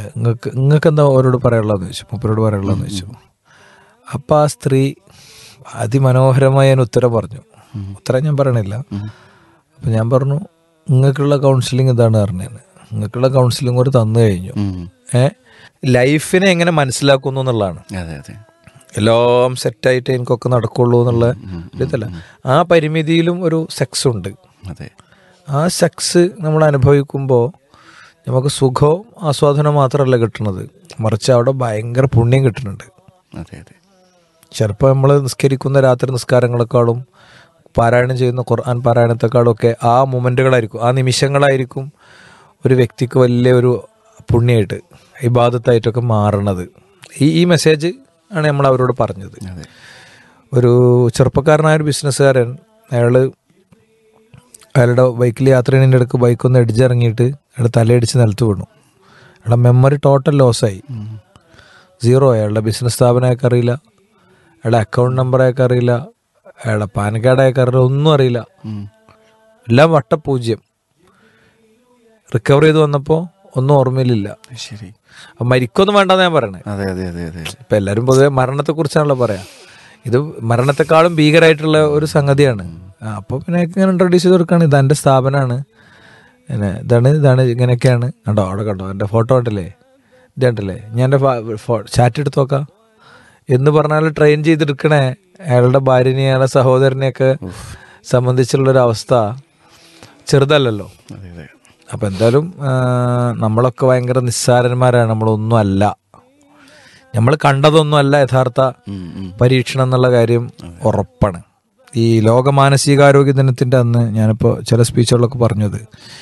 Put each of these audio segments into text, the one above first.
നിങ്ങൾക്ക് നിങ്ങൾക്ക് എന്താ അവരോട് പറയാനുള്ളതെന്ന് ചോദിച്ചു മൂപ്പരോട് പറയാനുള്ളതെന്ന് ചോദിച്ചു അപ്പം ആ സ്ത്രീ അതിമനോഹരമായി ഞാൻ ഉത്തരം പറഞ്ഞു ഉത്തരം ഞാൻ പറയണില്ല അപ്പം ഞാൻ പറഞ്ഞു നിങ്ങൾക്കുള്ള കൗൺസിലിംഗ് ഇതാണ് പറഞ്ഞത് നിങ്ങൾക്കുള്ള കൗൺസിലിംഗ് ഒരു തന്നു കഴിഞ്ഞു ഉം. ഏ ലൈഫിനെ എങ്ങനെ മനസ്സിലാക്കുന്നു എന്നുള്ളതാണ് അതെ അതെ എല്ലാം സെറ്റായിട്ട് എനിക്കൊക്കെ നടക്കുള്ളൂ എന്നുള്ള ഇതല്ല ആ പരിമിതിയിലും ഒരു സെക്സ് ഉണ്ട് അതെ ആ സെക്സ് നമ്മൾ അനുഭവിക്കുമ്പോൾ നമുക്ക് സുഖവും ആസ്വാദനവും മാത്രമല്ല കിട്ടുന്നത് മറിച്ച് അവിടെ ഭയങ്കര പുണ്യം കിട്ടുന്നുണ്ട് അതെ അതെ ചിലപ്പോൾ നമ്മൾ നിസ്കരിക്കുന്ന രാത്രി നിസ്കാരങ്ങളെക്കാളും പാരായണം ചെയ്യുന്ന ഖുർആൻ പാരായണത്തെക്കാളും ഒക്കെ ആ മൊമെൻറ്റുകളായിരിക്കും ആ നിമിഷങ്ങളായിരിക്കും ഒരു വ്യക്തിക്ക് വലിയ ഒരു പുണ്യമായിട്ട് ഇബാദത്തായിട്ടൊക്കെ മാറണത് ഈ ഈ മെസ്സേജ് ആണ് നമ്മൾ അവരോട് പറഞ്ഞത് അതെ ഒരു ചെറുപ്പക്കാരനായ ഒരു ബിസിനസ്സുകാരൻ അയാൾ അയാളുടെ ബൈക്കിൽ യാത്ര ചെയ്യുന്നതിൻ്റെ ഇടയ്ക്ക് ബൈക്കൊന്ന് ഇടിച്ചിറങ്ങിയിട്ട് അയാൾ തലയടിച്ച് നിലത്ത് വീണു അയാളുടെ മെമ്മറി ടോട്ടൽ ലോസായി സീറോ അയാളുടെ ബിസിനസ് സ്ഥാപനം അയാൾക്ക് അറിയില്ല അയാളുടെ അക്കൗണ്ട് നമ്പർ അയാൾക്ക് അറിയില്ല അയാളുടെ പാൻ കാർഡ് അയാൾക്ക് അറിയില്ല ഒന്നും അറിയില്ല ഉം. എല്ലാം വട്ടപൂജ്യം റിക്കവർ ചെയ്ത് വന്നപ്പോൾ ഒന്നും ഓർമ്മയിലില്ല ശരി അപ്പം മരിക്കൊന്നും വേണ്ടെന്ന് ഞാൻ പറയണേ അതെ അതെ അതെ അതെ ഇപ്പം എല്ലാവരും പൊതുവെ മരണത്തെക്കുറിച്ചാണല്ലോ പറയാ ഇത് മരണത്തെക്കാളും ഭീകരമായിട്ടുള്ള ഒരു സംഗതിയാണ് ആ, അപ്പോൾ പിന്നെ അയാൾക്ക് ഇങ്ങനെ ഇൻട്രൊഡ്യൂസ് ചെയ്ത് കൊടുക്കുകയാണ് ഇത് എൻ്റെ സ്ഥാപനമാണ് പിന്നെ ഇതാണ് ഇതാണ് ഇങ്ങനെയൊക്കെയാണ് കണ്ടോ അവിടെ കണ്ടോ എൻ്റെ ഫോട്ടോ ഉണ്ടല്ലേ ഇത് കണ്ടല്ലേ ഞാൻ എൻ്റെ ചാറ്റ് എടുത്ത് നോക്കാം എന്ന് പറഞ്ഞാൽ ട്രെയിൻ ചെയ്തെടുക്കണേ അയാളുടെ ഭാര്യനെയും അയാളുടെ സഹോദരനെയൊക്കെ സംബന്ധിച്ചുള്ളൊരു അവസ്ഥ ചെറുതല്ലല്ലോ അതെ അതെ അപ്പം എന്തായാലും ആ, നമ്മളൊക്കെ ഭയങ്കര നിസ്സാരന്മാരാണ് നമ്മളൊന്നും അല്ല നമ്മൾ കണ്ടതൊന്നും അല്ല യഥാർത്ഥ ഉം, ഉം. പരീക്ഷണം എന്നുള്ള കാര്യം ഉറപ്പാണ് ഈ ലോക മാനസികാരോഗ്യ ദിനത്തിൻ്റെ അന്ന് ഞാനിപ്പോൾ ചില സ്പീച്ചുകളിലൊക്കെ പറഞ്ഞത്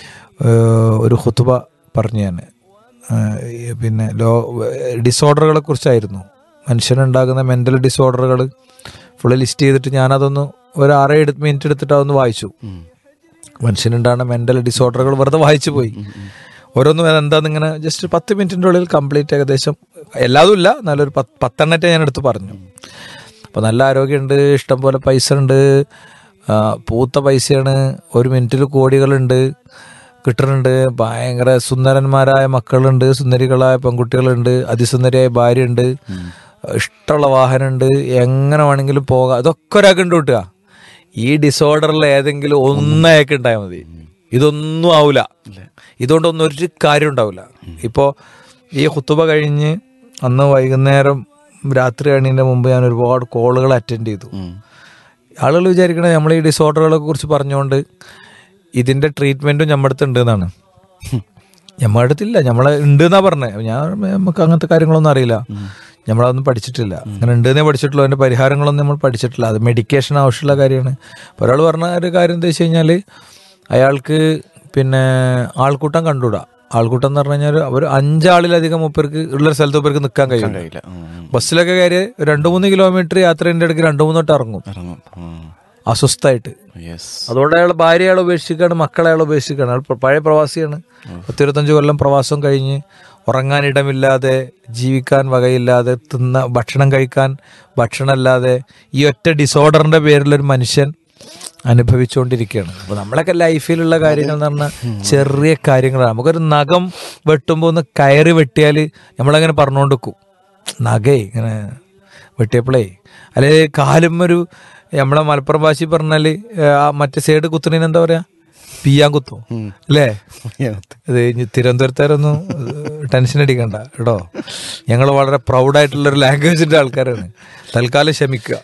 ഏഹ് ഒരു ഹുത്തുബ പറഞ്ഞു ഞാൻ ഏഹ് ഈ പിന്നെ ലോ ഡിസോർഡറുകളെ കുറിച്ചായിരുന്നു മനുഷ്യനുണ്ടാകുന്ന മെൻ്റൽ ഡിസോർഡറുകൾ ഫുള്ള് ലിസ്റ്റ് ചെയ്തിട്ട് ഞാനതൊന്ന് ഒരു ആറേ എടുത്ത് മിനിറ്റ് എടുത്തിട്ട് അതൊന്ന് വായിച്ചു ഉം. മനുഷ്യനുണ്ടാകുന്ന മെൻ്റൽ ഡിസോർഡറുകൾ വെറുതെ വായിച്ചു പോയി ഓരോന്നും എന്താന്ന് ഇങ്ങനെ ജസ്റ്റ് പത്ത് മിനിറ്റിൻ്റെ ഉള്ളിൽ കംപ്ലീറ്റ് ഏകദേശം എല്ലാതും ഇല്ല നല്ലൊരു പത്ത് പത്തെണ്ണത്തെ ഞാൻ എടുത്ത് പറഞ്ഞു അപ്പോൾ നല്ല ആരോഗ്യമുണ്ട് ഇഷ്ടം പോലെ പൈസ ഉണ്ട് ആ, പൂത്ത പൈസയാണ് ഒരു മിനിറ്റിൽ കോടികളുണ്ട് കിട്ടുന്നുണ്ട് ഭയങ്കര സുന്ദരന്മാരായ മക്കളുണ്ട് സുന്ദരികളായ പെൺകുട്ടികളുണ്ട് അതിസുന്ദരിയായ ഭാര്യയുണ്ട് ഇഷ്ടമുള്ള വാഹനമുണ്ട് എങ്ങനെ വേണമെങ്കിലും പോകാം ഇതൊക്കെ ഒരാൾക്ക് ഉണ്ട് കിട്ടുക ഈ ഡിസോർഡറിൽ ഏതെങ്കിലും ഒന്നയാൾക്ക് ഉണ്ടായാൽ മതി ഇതൊന്നും ആവില്ല ഇതുകൊണ്ടൊന്നും ഒരു കാര്യം ഉണ്ടാവില്ല ഇപ്പോൾ ഈ കുത്തുബ കഴിഞ്ഞ് അന്ന് വൈകുന്നേരം രാത്രി കഴിഞ്ഞതിൻ്റെ മുമ്പ് ഞാൻ ഒരുപാട് കോളുകൾ അറ്റൻഡ് ചെയ്തു ഉം. ആളുകൾ വിചാരിക്കണത് നമ്മൾ ഈ ഡിസോർഡറുകളെ കുറിച്ച് പറഞ്ഞുകൊണ്ട് ഇതിന്റെ ട്രീറ്റ്മെന്റും നമ്മുടെ അടുത്ത് ഉണ്ട് എന്നാണ് നമ്മുടെ അടുത്തില്ല നമ്മളെ ഉണ്ട് എന്നാ പറഞ്ഞത് ഞാൻ നമുക്ക് അങ്ങനത്തെ കാര്യങ്ങളൊന്നും അറിയില്ല നമ്മളതൊന്നും പഠിച്ചിട്ടില്ല അങ്ങനെ ഉണ്ടെന്നേ പഠിച്ചിട്ടുള്ളൂ അതിന്റെ പരിഹാരങ്ങളൊന്നും നമ്മൾ പഠിച്ചിട്ടില്ല അത് മെഡിക്കേഷൻ ആവശ്യമുള്ള കാര്യമാണ് അപ്പോൾ ഒരാൾ പറഞ്ഞ ഒരു കാര്യം എന്താ വെച്ച് കഴിഞ്ഞാൽ അയാൾക്ക് പിന്നെ ആൾക്കൂട്ടം കണ്ടുകൂടാ ആൾക്കൂട്ടം എന്ന് പറഞ്ഞു കഴിഞ്ഞാൽ ഒരു അഞ്ചാളിലധികം മുപ്പേർക്ക് ഉള്ള സ്ഥലത്ത് മുപ്പേർക്ക് നിൽക്കാൻ കഴിയും കഴിയില്ല ഉം, ഉം. ബസ്സിലൊക്കെ കയറി രണ്ട് മൂന്ന് കിലോമീറ്റർ യാത്രേൻ്റെ ഇടയ്ക്ക് രണ്ട് മൂന്ന് തൊട്ട് ഇറങ്ങും ഇറങ്ങും ഉം. അസ്വസ്ഥായിട്ട് യെസ് അതുകൊണ്ട് അയാൾ ഭാര്യ അയാൾ ഉപേക്ഷിക്കുകയാണ് മക്കളെ അയാൾ ഉപേക്ഷിക്കുകയാണ് അയാൾ പ്ര- പഴയ പ്രവാസിയാണ് പത്തിരുപത്തഞ്ച് കൊല്ലം പ്രവാസം കഴിഞ്ഞ് ഉറങ്ങാൻ ഇടമില്ലാതെ ജീവിക്കാൻ വകയില്ലാതെ തിന്ന ഭക്ഷണം കഴിക്കാൻ ഭക്ഷണമല്ലാതെ ഈ ഒറ്റ ഡിസോർഡറിന്റെ പേരിൽ ഒരു മനുഷ്യൻ അനുഭവിച്ചുകൊണ്ടിരിക്കുകയാണ് അപ്പോൾ നമ്മളൊക്കെ ലൈഫിലുള്ള കാര്യങ്ങൾ എന്ന് പറഞ്ഞാൽ ചെറിയ കാര്യങ്ങളാണ് നമുക്കൊരു നഖം വെട്ടുമ്പോൾ ഒന്ന് കയറി വെട്ടിയാൽ നമ്മളങ്ങനെ പറഞ്ഞുകൊണ്ട് വെക്കും നഖേ ഇങ്ങനെ വെട്ടിയപ്പോഴേ അല്ലെ കാലും ഒരു നമ്മളെ മലപ്പുറം ഭാഷയിൽ പറഞ്ഞാല് ആ മറ്റേ സൈഡ് കുത്തുന്നതിന് എന്താ പറയാ പിയാൻ കുത്തും അല്ലേ ഇത് ഇനി തിരുവനന്തപുരത്തുകാരൊന്നും ടെൻഷൻ അടിക്കണ്ട കേട്ടോ ഞങ്ങൾ വളരെ പ്രൗഡായിട്ടുള്ള ഒരു ലാംഗ്വേജിന്റെ ആൾക്കാരാണ് തൽക്കാലം ക്ഷമിക്കുക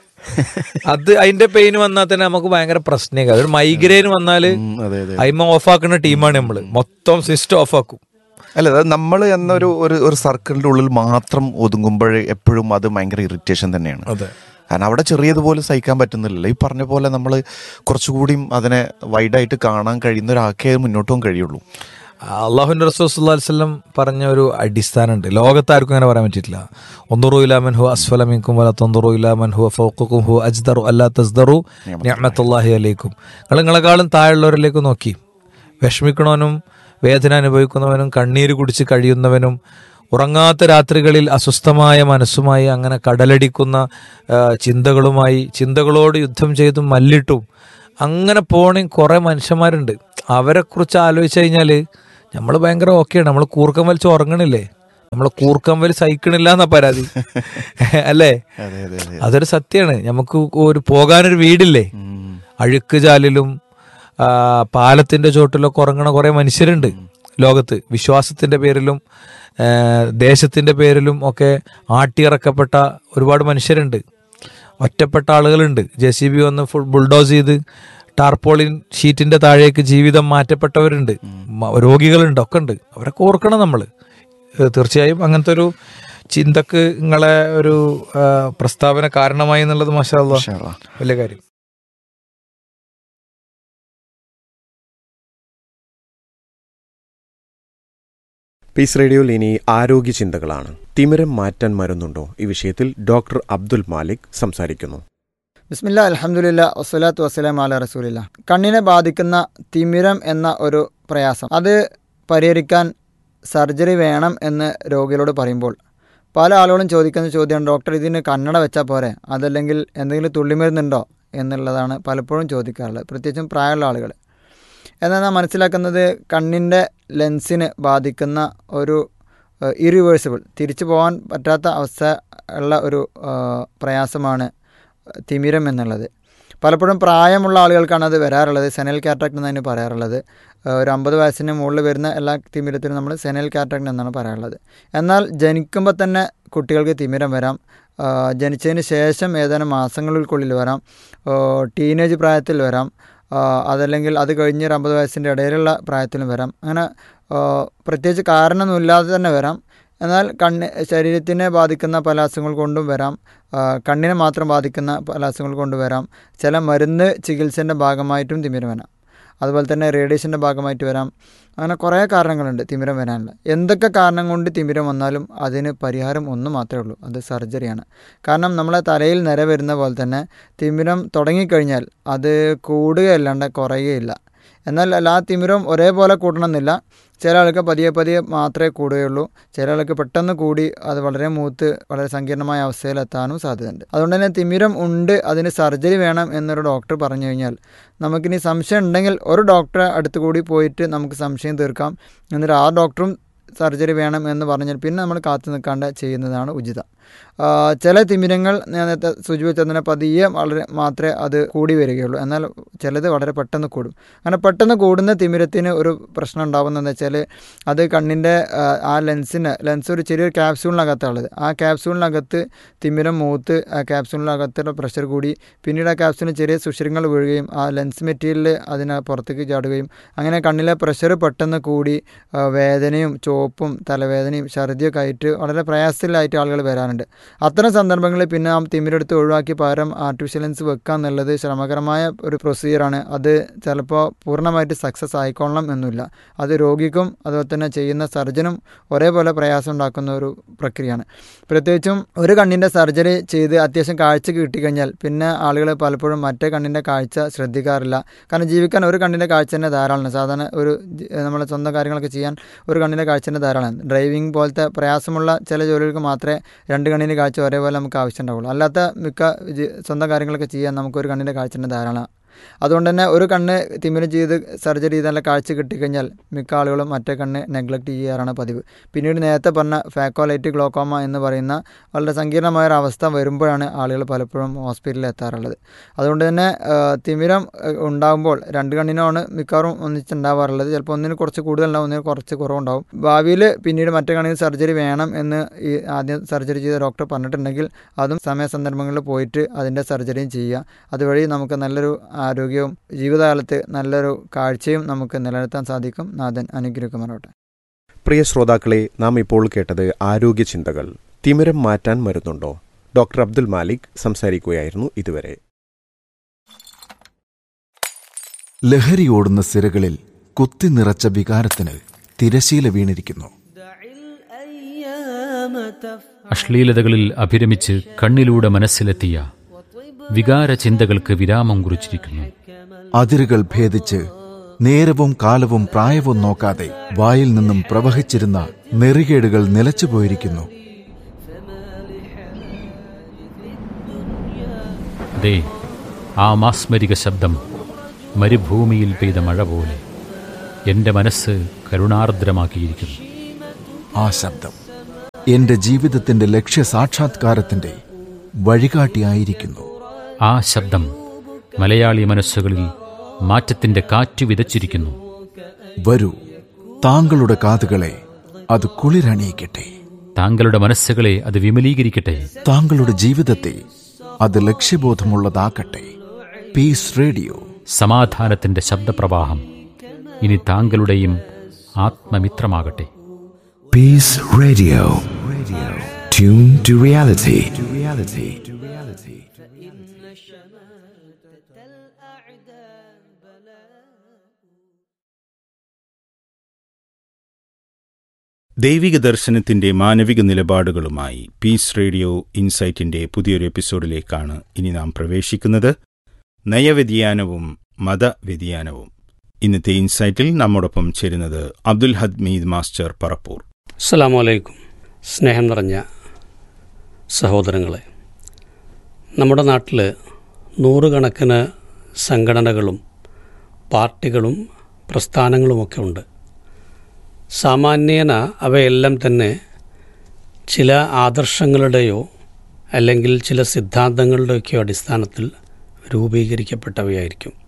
അത് അതിന്റെ പെയിൻ വന്നാൽ തന്നെ നമുക്ക് ഭയങ്കര പ്രശ്നമാണ് ഒരു മൈഗ്രെയിൻ വന്നാല് ഉം, അതെ അതെ അയിമ ഓഫാക്കുന്ന ടീമാണ് നമ്മള് മൊത്തം സിസ്റ്റം ഓഫാക്കും അല്ല അത് നമ്മൾ എന്നൊരു ഒരു ഒരു സർക്കിളിന്റെ ഉള്ളിൽ മാത്രം ഒതുങ്ങുമ്പോൾ എപ്പോഴും അത് ഭയങ്കര ഇറിറ്റേഷൻ തന്നെയാണ് അതെ കാരണം അവിടെ ചെറിയതുപോലെ സഹിക്കാൻ പറ്റുന്നില്ലല്ലോ ഈ പറഞ്ഞ പോലെ നമ്മൾ കുറച്ചുകൂടിയും അതിനെ വൈഡായിട്ട് കാണാൻ കഴിയുന്ന ഒരാൾക്കേ മുന്നോട്ട് പോകാൻ കഴിയുള്ളൂ അള്ളാഹുന്റെ റസൂസ്വല്ലം പറഞ്ഞ ഒരു അടിസ്ഥാനമുണ്ട് ലോകത്താർക്കും അങ്ങനെ പറയാൻ പറ്റിയിട്ടില്ല ഒന്നുറു ഇലാമൻ ഹു അസ്ഫലമിക്കും വല തൊന്തറു ഇലാമൻ ഹു ഫൗക്കും ഹു അജ്ദറു അല്ലാ തസ്ദറു നിഅമത്തുല്ലാഹി അലൈക്കും നിങ്ങൾ നിങ്ങളെക്കാളും താഴെയുള്ളവരിലേക്ക് നോക്കി വിഷമിക്കണവനും വേദന അനുഭവിക്കുന്നവനും കണ്ണീര് കുടിച്ച് കഴിയുന്നവനും ഉറങ്ങാത്ത രാത്രികളിൽ അസ്വസ്ഥമായ മനസ്സുമായി അങ്ങനെ കടലടിക്കുന്ന ആ, ചിന്തകളുമായി ചിന്തകളോട് യുദ്ധം ചെയ്തും മല്ലിട്ടും അങ്ങനെ പോണേ കുറേ മനുഷ്യന്മാരുണ്ട് അവരെക്കുറിച്ച് ആലോചിച്ച് കഴിഞ്ഞാൽ നമ്മൾ ഭയങ്കര ഓക്കെയാണ് നമ്മൾ കൂർക്കം വലിച്ച് ഉറങ്ങണില്ലേ നമ്മളെ കൂർക്കമ്പൽ സഹിക്കണില്ല എന്നാ പരാതി അല്ലേ അതെ അതെ അതെ അതൊരു സത്യമാണ് നമുക്ക് ഒരു പോകാനൊരു വീടില്ലേ ഉം. അഴുക്ക് ചാലിലും ആ, പാലത്തിന്റെ ചോട്ടിലൊക്കെ ഉറങ്ങണ കുറെ മനുഷ്യരുണ്ട് ലോകത്ത് വിശ്വാസത്തിന്റെ പേരിലും ആ, ദേശത്തിന്റെ പേരിലും ഒക്കെ ആട്ടിയിറക്കപ്പെട്ട ഒരുപാട് മനുഷ്യരുണ്ട് ഒറ്റപ്പെട്ട ആളുകളുണ്ട് ജെ സി ബി വന്ന് ഫുൾ ബുൾഡോസ് ചെയ്ത് ടാർപോളിൻ ഷീറ്റിന്റെ താഴേക്ക് ജീവിതം മാറ്റപ്പെട്ടവരുണ്ട് മ- രോഗികളുണ്ട് ഒക്കെ ഉണ്ട് അവരൊക്കെ ഓർക്കണം നമ്മൾ തീർച്ചയായും അങ്ങനത്തെ ഒരു ചിന്തക്ക് നിങ്ങളെ ഒരു ആ, പ്രസ്താവന കാരണമായി എന്നുള്ളത് മാഷാ അല്ലാ. മാഷാ അല്ലാ. വലിയ കാര്യം പീസ് റേഡിയോയിൽ ഇനി ആരോഗ്യ ചിന്തകളാണ് തിമിരം മാറ്റാൻ മരുന്നുണ്ടോ ഈ വിഷയത്തിൽ ഡോക്ടർ അബ്ദുൽ മാലിക് സംസാരിക്കുന്നു ബിസ്മില്ല അലഹമുല്ല വസ്സലാത്തു വസ്സലാം അല റസൂലില്ല കണ്ണിനെ ബാധിക്കുന്ന തിമിരം എന്ന ഒരു പ്രയാസം അത് പരിഹരിക്കാൻ സർജറി വേണം എന്ന് രോഗികളോട് പറയുമ്പോൾ പല ആളുകളും ചോദിക്കുന്ന ചോദ്യമാണ് ഡോക്ടർ ഇതിന് കണ്ണട വെച്ചാൽ പോരെ അതല്ലെങ്കിൽ എന്തെങ്കിലും തുള്ളിമരുന്നുണ്ടോ എന്നുള്ളതാണ് പലപ്പോഴും ചോദിക്കാറുള്ളത് പ്രത്യേകിച്ചും പ്രായമുള്ള ആളുകൾ എന്നാൽ നാം മനസ്സിലാക്കുന്നത് കണ്ണിൻ്റെ ലെൻസിന് ബാധിക്കുന്ന ഒരു ഇറിവേഴ്സിബിൾ തിരിച്ചു പോകാൻ പറ്റാത്ത അവസ്ഥ ഉള്ള ഒരു ആ, പ്രയാസമാണ് തിമിരം എന്നുള്ളത് പലപ്പോഴും പ്രായമുള്ള ആളുകൾക്കാണ് അത് വരാറുള്ളത് സെനൽ കാറ്ററാക്ട് എന്നതിന് പറയാറുള്ളത് ഏഹ് ഒരു അമ്പത് വയസ്സിന് മുകളിൽ വരുന്ന എല്ലാ തിമിരത്തിനും നമ്മൾ സെനൽ കാറ്ററാക്ട് എന്നാണ് പറയാറുള്ളത് എന്നാൽ ജനിക്കുമ്പോൾ തന്നെ കുട്ടികൾക്ക് തിമിരം വരാം ആഹ് ജനിച്ചതിന് ശേഷം ഏതാനും മാസങ്ങൾക്കുള്ളിൽ വരാം ആഹ് ടീനേജ് പ്രായത്തിൽ വരാം ആഹ് അതല്ലെങ്കിൽ അത് കഴിഞ്ഞ് ഒരു അമ്പത് വയസ്സിൻ്റെ ഇടയിലുള്ള പ്രായത്തിലും വരാം അങ്ങനെ ആഹ് പ്രത്യേകിച്ച് കാരണമൊന്നുമില്ലാതെ തന്നെ വരാം എന്നാൽ കണ്ണ് ശരീരത്തിനെ ബാധിക്കുന്ന പല അസുഖങ്ങൾ കൊണ്ടും വരാം ആ, കണ്ണിനെ മാത്രം ബാധിക്കുന്ന പല അസുഖങ്ങൾ കൊണ്ട് വരാം ചില മരുന്ന് ചികിത്സേൻ്റെ ഭാഗമായിട്ടും തിമിരം വരാം അതുപോലെ തന്നെ റേഡിയേഷൻ്റെ ഭാഗമായിട്ട് വരാം അങ്ങനെ കുറേ കാരണങ്ങളുണ്ട് തിമിരം വരാനുള്ള എന്തൊക്കെ കാരണം കൊണ്ട് തിമിരം വന്നാലും അതിന് പരിഹാരം ഒന്ന് മാത്രമേ ഉള്ളൂ അത് സർജറിയാണ് കാരണം നമ്മളെ തലയിൽ നിര വരുന്ന പോലെ തന്നെ തിമിരം തുടങ്ങിക്കഴിഞ്ഞാൽ അത് കൂടുകയല്ലാണ്ട് കുറയുകയില്ല എന്നാൽ എല്ലാ തിമിരവും ഒരേപോലെ കൂട്ടണമെന്നില്ല ചില ആൾക്ക് പതിയെ പതിയെ മാത്രമേ കൂടുകയുള്ളൂ ചില ആൾക്ക് പെട്ടെന്ന് കൂടി അത് വളരെ മൂത്ത് വളരെ സങ്കീർണമായ അവസ്ഥയിലെത്താനും സാധ്യതയുണ്ട് അതുകൊണ്ട് തന്നെ തിമിരം ഉണ്ട് അതിന് സർജറി വേണം എന്നൊരു ഡോക്ടർ പറഞ്ഞു കഴിഞ്ഞാൽ നമുക്കിനി സംശയം ഉണ്ടെങ്കിൽ ഒരു ഡോക്ടറെ അടുത്ത് കൂടി പോയിട്ട് നമുക്ക് സംശയം തീർക്കാം എന്നിട്ട് ആ ഡോക്ടറും സർജറി വേണം എന്ന് പറഞ്ഞാൽ പിന്നെ നമ്മൾ കാത്തു നിൽക്കാണ്ട് ചെയ്യുന്നതാണ് ഉചിതം ആ, ചില തിമിരങ്ങൾ ഞാൻ നേരത്തെ സൂചിപ്പിച്ചത് തന്നെ പതിയെ വളരെ മാത്രമേ അത് കൂടി വരികയുള്ളൂ എന്നാൽ ചിലത് വളരെ പെട്ടെന്ന് കൂടും അങ്ങനെ പെട്ടെന്ന് കൂടുന്ന തിമിരത്തിന് ഒരു പ്രശ്നം ഉണ്ടാകുന്നതെന്ന് വെച്ചാൽ അത് കണ്ണിൻ്റെ ആ, ആ ലെൻസിന് ലെൻസ് ഒരു ചെറിയൊരു ക്യാപ്സ്യൂളിനകത്താണുള്ളത് ആ ക്യാപ്സ്യൂളിനകത്ത് തിമിരം മൂത്ത് ആ ക്യാപ്സ്യൂളിനകത്തുള്ള പ്രഷർ കൂടി പിന്നീട് ആ ക്യാപ്സ്യൂളിന് ചെറിയ സുഷിരങ്ങൾ വീഴുകയും ആ ലെൻസ് മെറ്റീരിയൽ അതിന് പുറത്തേക്ക് ചാടുകയും അങ്ങനെ കണ്ണിലെ പ്രഷർ പെട്ടെന്ന് കൂടി ആ, വേദനയും ചോപ്പും തലവേദനയും ഛർദിയൊക്കെ ആയിട്ട് വളരെ പ്രയാസത്തിലായിട്ട് ആളുകൾ വരാറുണ്ട് അത്തരം സന്ദർഭങ്ങളിൽ പിന്നെ ആ തിമിരെടുത്ത് ഒഴിവാക്കി പകരം ആർട്ടിഫിഷ്യൽ ലെൻസ് വെക്കുക എന്നുള്ളത് ശ്രമകരമായ ഒരു പ്രൊസീജിയറാണ് അത് ചിലപ്പോൾ പൂർണ്ണമായിട്ട് സക്സസ് ആയിക്കൊള്ളണം എന്നില്ല അത് രോഗിക്കും അതുപോലെ തന്നെ ചെയ്യുന്ന സർജനും ഒരേപോലെ പ്രയാസം ഉണ്ടാക്കുന്ന ഒരു പ്രക്രിയയാണ് പ്രത്യേകിച്ചും ഒരു കണ്ണിൻ്റെ സർജറി ചെയ്ത് അത്യാവശ്യം കാഴ്ച കിട്ടിക്കഴിഞ്ഞാൽ പിന്നെ ആളുകൾ പലപ്പോഴും മറ്റേ കണ്ണിൻ്റെ കാഴ്ച ശ്രദ്ധിക്കാറില്ല കാരണം ജീവിക്കാൻ ഒരു കണ്ണിൻ്റെ കാഴ്ച തന്നെ ധാരാളമാണ് സാധാരണ ഒരു ജി- നമ്മളെ സ്വന്തം കാര്യങ്ങളൊക്കെ ചെയ്യാൻ ഒരു കണ്ണിൻ്റെ കാഴ്ച തന്നെ ധാരാളമാണ് ഡ്രൈവിംഗ് പോലത്തെ പ്രയാസമുള്ള ചില ജോലികൾക്ക് മാത്രമേ രണ്ട് കണ്ണിൻ്റെ കാഴ്ച ഒരേപോലെ നമുക്ക് ആവശ്യം ഉണ്ടാവുള്ളൂ അല്ലാത്ത മിക്ക ജി- സ്വന്തം കാര്യങ്ങളൊക്കെ ചെയ്യാൻ നമുക്ക് ഒരു കണ്ണിൻ്റെ കാഴ്ച തന്നെ ധാരാളം അതുകൊണ്ട് തന്നെ ഒരു കണ്ണ് തിമിരം ചെയ്ത് സർജറി ചെയ്ത് നല്ല കാഴ്ച കിട്ടിക്കഴിഞ്ഞാൽ മിക്ക ആളുകളും മറ്റേ കണ്ണ് നെഗ്ലക്റ്റ് ചെയ്യാറാണ് പതിവ് പിന്നീട് നേരത്തെ പറഞ്ഞ ഫാക്കോലൈറ്റ് ഗ്ലോക്കോമ എന്ന് പറയുന്ന വളരെ സങ്കീർണമായ ഒരു അവസ്ഥ വരുമ്പോഴാണ് ആളുകൾ പലപ്പോഴും ഹോസ്പിറ്റലിൽ എത്താറുള്ളത് അതുകൊണ്ട് തന്നെ ആ, തിമിരം ആ, ഉണ്ടാകുമ്പോൾ രണ്ട് കണ്ണിനാണ് മിക്കവാറും ഒന്നിച്ചുണ്ടാവാറുള്ളത് ചിലപ്പോൾ ഒന്നിന് കുറച്ച് കൂടുതലുണ്ടാവും ഒന്നിന് കുറച്ച് കുറവുണ്ടാവും ഭാവിയിൽ പിന്നീട് മറ്റേ കണ്ണിന് സർജറി വേണം എന്ന് ഈ ആദ്യം സർജറി ചെയ്ത ഡോക്ടർ പറഞ്ഞിട്ടുണ്ടെങ്കിൽ അതും സമയസന്ദർഭങ്ങളിൽ പോയിട്ട് അതിൻ്റെ സർജറിയും ചെയ്യുക അതുവഴി നമുക്ക് നല്ലൊരു ആരോഗ്യവും ജീവിതകാലത്ത് നല്ലൊരു കാഴ്ചയും നമുക്ക് നിലനിർത്താൻ സാധിക്കും നാഥൻ അനുഗ്രഹിക്കുമാറോട്ടെ പ്രിയ ശ്രോതാക്കളെ നാം ഇപ്പോൾ കേട്ടത് ആരോഗ്യ ചിന്തകൾ തിമിരം മാറ്റാൻ മരുന്നുണ്ടോ ഡോക്ടർ അബ്ദുൽ മാലിക് സംസാരിക്കുകയായിരുന്നു ഇതുവരെ ലഹരിയോടുന്ന സിരകളിൽ കുത്തി നിറച്ച വികാരത്തിന് തിരശീല വീണിരിക്കുന്നു അശ്ലീലതകളിൽ അഭിരമിച്ച് കണ്ണിലൂടെ മനസ്സിലെത്തിയ വികാര ചിന്തകൾക്ക് വിരാമം കുറിച്ചിരിക്കുന്നു അതിരുകൾ ഭേദിച്ച് നേരവും കാലവും പ്രായവും നോക്കാതെ വായിൽ നിന്നും പ്രവഹിച്ചിരുന്ന നെറികേടുകൾ നിലച്ചുപോയിരിക്കുന്നു ദേ ആ മാസ്മരിക ശബ്ദം മരുഭൂമിയിൽ പെയ്ത മഴ പോലെ എൻ്റെ മനസ്സ് കരുണാർദ്രമാക്കിയിരിക്കുന്നു ആ ശബ്ദം എന്റെ ജീവിതത്തിന്റെ ലക്ഷ്യ സാക്ഷാത്കാരത്തിന്റെ വഴികാട്ടിയായിരിക്കുന്നു ആ ശബ്ദം മലയാളി മനസ്സുകളിൽ മാറ്റത്തിന്റെ കാറ്റ് വിതച്ചിരിക്കുന്നു വരൂ താങ്കളുടെ കാതുകളെ അത് കുളിരണിയിക്കട്ടെ താങ്കളുടെ മനസ്സുകളെ അത് വിമലീകരിക്കട്ടെ താങ്കളുടെ ജീവിതത്തെ അത് ലക്ഷ്യബോധമുള്ളതാക്കട്ടെ പീസ് റേഡിയോ സമാധാനത്തിന്റെ ശബ്ദപ്രവാഹം ഇനി താങ്കളുടെയും ആത്മമിത്രമാകട്ടെ Peace Radio. Radio. Tune to reality. To reality. To reality. ദൈവിക ദർശനത്തിന്റെ മാനവിക നിലപാടുകളുമായി പീസ് റേഡിയോ ഇൻസൈറ്റിന്റെ പുതിയൊരു എപ്പിസോഡിലേക്കാണ് ഇനി നാം പ്രവേശിക്കുന്നത് നയവ്യതിയാനവും മതവ്യതിയാനവും ഇന്നത്തെ ഇൻസൈറ്റിൽ നമ്മോടൊപ്പം ചേരുന്നത് അബ്ദുൽ ഹദ്മീദ് മാസ്റ്റർ പറപ്പൂർ അസ്സാം വലൈക്കും സ്നേഹം നിറഞ്ഞ സഹോദരങ്ങളെ നമ്മുടെ നാട്ടിൽ നൂറുകണക്കിന് സംഘടനകളും പാർട്ടികളും പ്രസ്ഥാനങ്ങളുമൊക്കെ ഉണ്ട് സാമാന്യേന അവയെല്ലാം തന്നെ ചില ആദർശങ്ങളുടെയോ അല്ലെങ്കിൽ ചില സിദ്ധാന്തങ്ങളുടെയൊക്കെയോ അടിസ്ഥാനത്തിൽ രൂപീകരിക്കപ്പെട്ടവയായിരിക്കും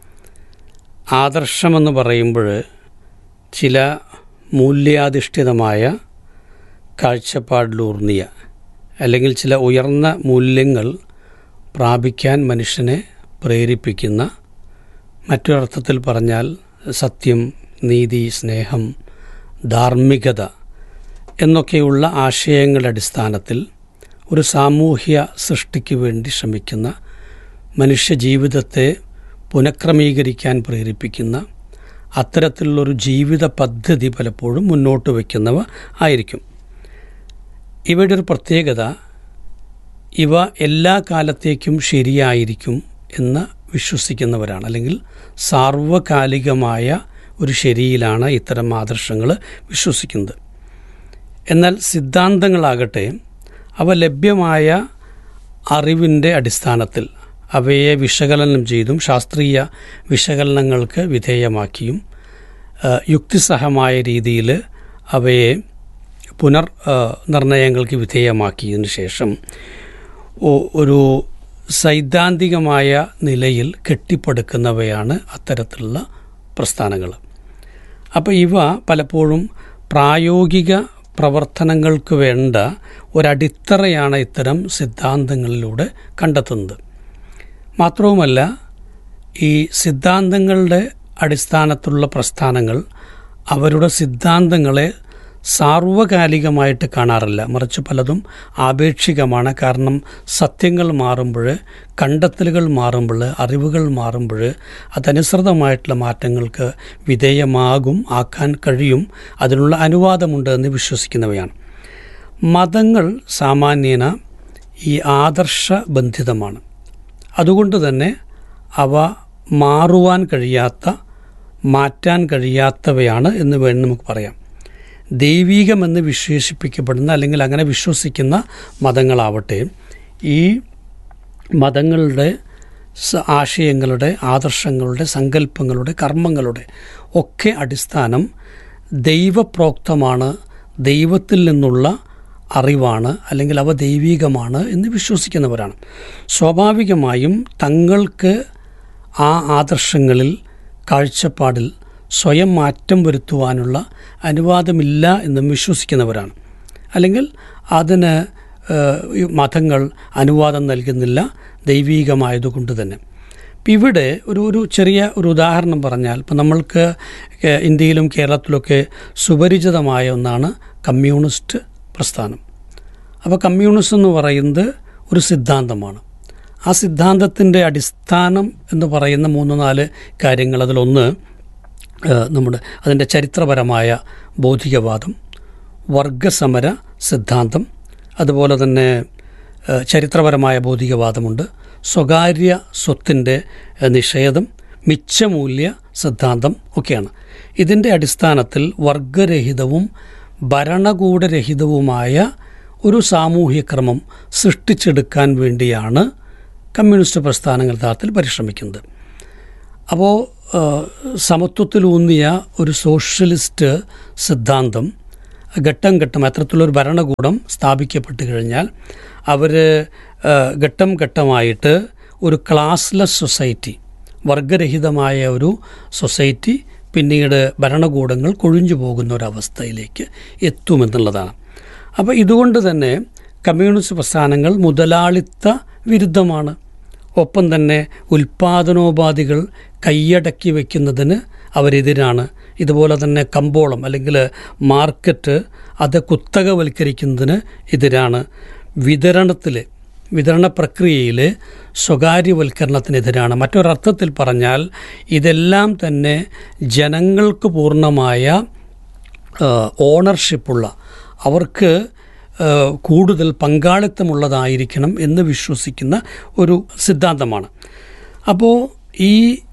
ആദർശമെന്ന് പറയുമ്പോൾ ചില മൂല്യാധിഷ്ഠിതമായ കാഴ്ചപ്പാടിലൂർന്നിയ അല്ലെങ്കിൽ ചില ഉയർന്ന മൂല്യങ്ങൾ പ്രാപിക്കാൻ മനുഷ്യനെ പ്രേരിപ്പിക്കുന്ന മറ്റൊരർത്ഥത്തിൽ പറഞ്ഞാൽ സത്യം നീതി സ്നേഹം ധാർമ്മികത എന്നൊക്കെയുള്ള ആശയങ്ങളുടെ അടിസ്ഥാനത്തിൽ ഒരു സാമൂഹ്യ സൃഷ്ടിക്ക് വേണ്ടി ശ്രമിക്കുന്ന മനുഷ്യ ജീവിതത്തെ പുനഃക്രമീകരിക്കാൻ പ്രേരിപ്പിക്കുന്ന അത്തരത്തിലുള്ളൊരു ജീവിത പദ്ധതി പലപ്പോഴും മുന്നോട്ട് വയ്ക്കുന്നവ ആയിരിക്കും ഇവയുടെ ഒരു പ്രത്യേകത ഇവ എല്ലാ കാലത്തേക്കും ശരിയായിരിക്കും എന്ന് വിശ്വസിക്കുന്നവരാണ് അല്ലെങ്കിൽ സാർവകാലികമായ ഒരു ശരിയിലാണ് ഇത്തരം ആദർശങ്ങൾ വിശ്വസിക്കുന്നത് എന്നാൽ സിദ്ധാന്തങ്ങളാകട്ടെ അവ ലഭ്യമായ അറിവിൻ്റെ അടിസ്ഥാനത്തിൽ അവയെ വിശകലനം ചെയ്തും ശാസ്ത്രീയ വിശകലനങ്ങൾക്ക് വിധേയമാക്കിയും ആ, യുക്തിസഹമായ രീതിയിൽ അവയെ പുനർ ആ, നിർണയങ്ങൾക്ക് വിധേയമാക്കിയതിന് ശേഷം ഒ- ഒരു സൈദ്ധാന്തികമായ നിലയിൽ കെട്ടിപ്പടുക്കുന്നവയാണ് അത്തരത്തിലുള്ള പ്രസ്ഥാനങ്ങൾ അപ്പോൾ ഇവ പലപ്പോഴും പ്രായോഗിക പ്രവർത്തനങ്ങൾക്ക് വേണ്ട ഒരടിത്തറയാണ് ഇത്തരം സിദ്ധാന്തങ്ങളിലൂടെ കണ്ടെത്തുന്നത് മാത്രവുമല്ല ഈ സിദ്ധാന്തങ്ങളുടെ അടിസ്ഥാനത്തിലുള്ള പ്രസ്ഥാനങ്ങൾ അവരുടെ സിദ്ധാന്തങ്ങളെ സാർവകാലികമായിട്ട് കാണാറില്ല മറിച്ച് പലതും ആപേക്ഷികമാണ് കാരണം സത്യങ്ങൾ മാറുമ്പോൾ കണ്ടെത്തലുകൾ മാറുമ്പോൾ അറിവുകൾ മാറുമ്പോൾ അതനുസൃതമായിട്ടുള്ള മാറ്റങ്ങൾക്ക് വിധേയമാകും ആക്കാൻ കഴിയും അതിനുള്ള അനുവാദമുണ്ട് എന്ന് വിശ്വസിക്കുന്നവയാണ് മതങ്ങൾ സാമാന്യേന ഈ ആദർശബന്ധിതമാണ് അതുകൊണ്ട് തന്നെ അവ മാറുവാൻ കഴിയാത്ത മാറ്റാൻ കഴിയാത്തവയാണ് എന്ന് വേണം നമുക്ക് പറയാം ദൈവീകമെന്ന് വിശേഷിപ്പിക്കപ്പെടുന്ന അല്ലെങ്കിൽ അങ്ങനെ വിശ്വസിക്കുന്ന മതങ്ങളാവട്ടെ ഈ മതങ്ങളുടെ സ- ആശയങ്ങളുടെ ആദർശങ്ങളുടെ സങ്കല്പങ്ങളുടെ കർമ്മങ്ങളുടെ ഒക്കെ അടിസ്ഥാനം ദൈവപ്രോക്തമാണ് ദൈവത്തിൽ നിന്നുള്ള അറിവാണ് അല്ലെങ്കിൽ അവ ദൈവീകമാണ് എന്ന് വിശ്വസിക്കുന്നവരാണ് സ്വാഭാവികമായും തങ്ങൾക്ക് ആ ആദർശങ്ങളിൽ കാഴ്ചപ്പാടിൽ സ്വയം മാറ്റം വരുത്തുവാനുള്ള അനുവാദമില്ല എന്നും വിശ്വസിക്കുന്നവരാണ് അല്ലെങ്കിൽ അതിന് ഏഹ്, ഈ മതങ്ങൾ അനുവാദം നൽകുന്നില്ല ദൈവീകമായതുകൊണ്ട് തന്നെ ഇപ്പം ഇവിടെ ഒരു ഒരു ചെറിയ ഒരു ഉദാഹരണം പറഞ്ഞാൽ ഇപ്പം നമ്മൾക്ക് ഏഹ്, ഇന്ത്യയിലും കേരളത്തിലൊക്കെ സുപരിചിതമായ ഒന്നാണ് കമ്മ്യൂണിസ്റ്റ് പ്രസ്ഥാനം അപ്പോൾ കമ്മ്യൂണിസം എന്ന് പറയുന്നത് ഒരു സിദ്ധാന്തമാണ് ആ സിദ്ധാന്തത്തിൻ്റെ അടിസ്ഥാനം എന്ന് പറയുന്ന മൂന്ന് നാല് കാര്യങ്ങൾ അതിലൊന്ന് ഏഹ്, നമ്മുടെ അതിൻ്റെ ചരിത്രപരമായ ബൗദ്ധികവാദം വർഗസമര സിദ്ധാന്തം അതുപോലെ തന്നെ ഏഹ്, ചരിത്രപരമായ ബൗദ്ധികവാദമുണ്ട് സ്വകാര്യ സ്വത്തിൻ്റെ ഏഹ്, നിഷേധം മിച്ചമൂല്യ സിദ്ധാന്തം ഒക്കെയാണ് ഇതിൻ്റെ അടിസ്ഥാനത്തിൽ വർഗരഹിതവും ഭരണകൂടരഹിതവുമായ ഒരു സാമൂഹ്യക്രമം സൃഷ്ടിച്ചെടുക്കാൻ വേണ്ടിയാണ് കമ്മ്യൂണിസ്റ്റ് പ്രസ്ഥാനങ്ങൾ യഥാർത്ഥത്തിൽ പരിശ്രമിക്കുന്നത് അപ്പോൾ സമത്വത്തിലൂന്നിയ ഒരു സോഷ്യലിസ്റ്റ് സിദ്ധാന്തം ഘട്ടം ഘട്ടം അത്തരത്തിലുള്ളൊരു ഭരണകൂടം സ്ഥാപിക്കപ്പെട്ട് കഴിഞ്ഞാൽ അവർ ഘട്ടം ഘട്ടമായിട്ട് ഒരു ക്ലാസ്ലെസ് സൊസൈറ്റി വർഗരഹിതമായ ഒരു സൊസൈറ്റി പിന്നീട് ഭരണകൂടങ്ങൾ കൊഴിഞ്ഞു പോകുന്ന ഒരവസ്ഥയിലേക്ക് എത്തുമെന്നുള്ളതാണ് അപ്പോൾ ഇതുകൊണ്ട് തന്നെ കമ്മ്യൂണിസ്റ്റ് പ്രസ്ഥാനങ്ങൾ മുതലാളിത്ത വിരുദ്ധമാണ് ഒപ്പം തന്നെ ഉൽപാദനോപാധികൾ കൈയടക്കി വയ്ക്കുന്നതിന് അവരെതിരാണ് ഇതുപോലെ തന്നെ കമ്പോളം അല്ലെങ്കിൽ മാർക്കറ്റ് അത് കുത്തകവൽക്കരിക്കുന്നതിന് എതിരാണ് വിതരണത്തിൽ വിതരണ പ്രക്രിയയിൽ സ്വകാര്യവൽക്കരണത്തിനെതിരാണ് മറ്റൊരർത്ഥത്തിൽ പറഞ്ഞാൽ ഇതെല്ലാം തന്നെ ജനങ്ങൾക്ക് പൂർണ്ണമായ ഓണർഷിപ്പുള്ള അവർക്ക് ഏഹ്, കൂടുതൽ പങ്കാളിത്തമുള്ളതായിരിക്കണം എന്ന് വിശ്വസിക്കുന്ന ഒരു സിദ്ധാന്തമാണ് അപ്പോൾ ഈ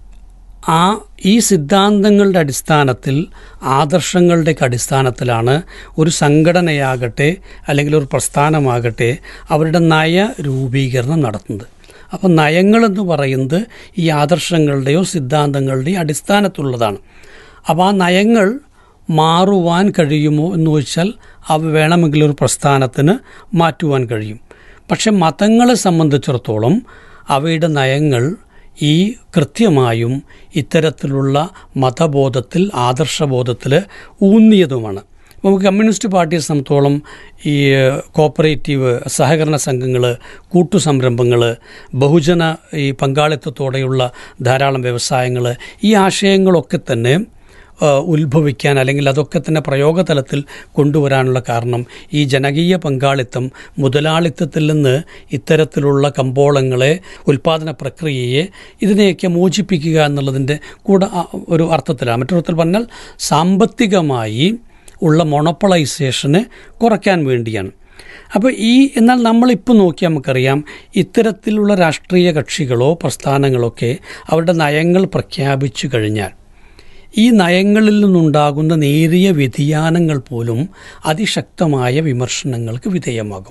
ആ ഈ സിദ്ധാന്തങ്ങളുടെ അടിസ്ഥാനത്തിൽ ആദർശങ്ങളുടെയൊക്കെ അടിസ്ഥാനത്തിലാണ് ഒരു സംഘടനയാകട്ടെ അല്ലെങ്കിൽ ഒരു പ്രസ്ഥാനമാകട്ടെ അവരുടെ നയ രൂപീകരണം നടത്തുന്നത് അപ്പോൾ നയങ്ങളെന്ന് പറയുന്നത് ഈ ആദർശങ്ങളുടെയോ സിദ്ധാന്തങ്ങളുടെയോ അടിസ്ഥാനത്തിലുള്ളതാണ് അപ്പോൾ ആ നയങ്ങൾ മാറുവാൻ കഴിയുമോ എന്ന് ചോദിച്ചാൽ അവ വേണമെങ്കിൽ ഒരു പ്രസ്ഥാനത്തിന് മാറ്റുവാൻ കഴിയും പക്ഷെ മതങ്ങളെ സംബന്ധിച്ചിടത്തോളം അവയുടെ നയങ്ങൾ ഈ കൃത്യമായും ഇത്തരത്തിലുള്ള മതബോധത്തിൽ ആദർശബോധത്തിൽ ഊന്നിയതുമാണ് നമുക്ക് കമ്മ്യൂണിസ്റ്റ് പാർട്ടിയെ സംബന്ധിച്ചോളം ഈ കോപ്പറേറ്റീവ് സഹകരണ സംഘങ്ങൾ കൂട്ടുസംരംഭങ്ങൾ ബഹുജന ഈ പങ്കാളിത്തത്തോടെയുള്ള ധാരാളം വ്യവസായങ്ങൾ ഈ ആശയങ്ങളൊക്കെ തന്നെ ആ, ഉത്ഭവിക്കാൻ അല്ലെങ്കിൽ അതൊക്കെ തന്നെ പ്രയോഗതലത്തിൽ കൊണ്ടുവരാനുള്ള കാരണം ഈ ജനകീയ പങ്കാളിത്തം മുതലാളിത്തത്തിൽ നിന്ന് ഇത്തരത്തിലുള്ള കമ്പോളങ്ങളെ ഉൽപ്പാദന പ്രക്രിയയെ ഇതിനെയൊക്കെ മോചിപ്പിക്കുക എന്നുള്ളതിൻ്റെ കൂടെ ആ ഒരു അർത്ഥത്തിലാണ് മറ്റൊരർത്ഥത്തിൽ പറഞ്ഞാൽ സാമ്പത്തികമായി ഉള്ള മൊണപ്പളൈസേഷനെ കുറയ്ക്കാൻ വേണ്ടിയാണ് അപ്പോൾ ഈ എന്നാൽ നമ്മളിപ്പോൾ നോക്കിയാൽ നമുക്കറിയാം ഇത്തരത്തിലുള്ള രാഷ്ട്രീയ കക്ഷികളോ പ്രസ്ഥാനങ്ങളൊക്കെ അവരുടെ നയങ്ങൾ പ്രഖ്യാപിച്ചു കഴിഞ്ഞാൽ ഈ നയങ്ങളിൽ നിന്നുണ്ടാകുന്ന നേരിയ വ്യതിയാനങ്ങൾ പോലും അതിശക്തമായ വിമർശനങ്ങൾക്ക് വിധേയമാകും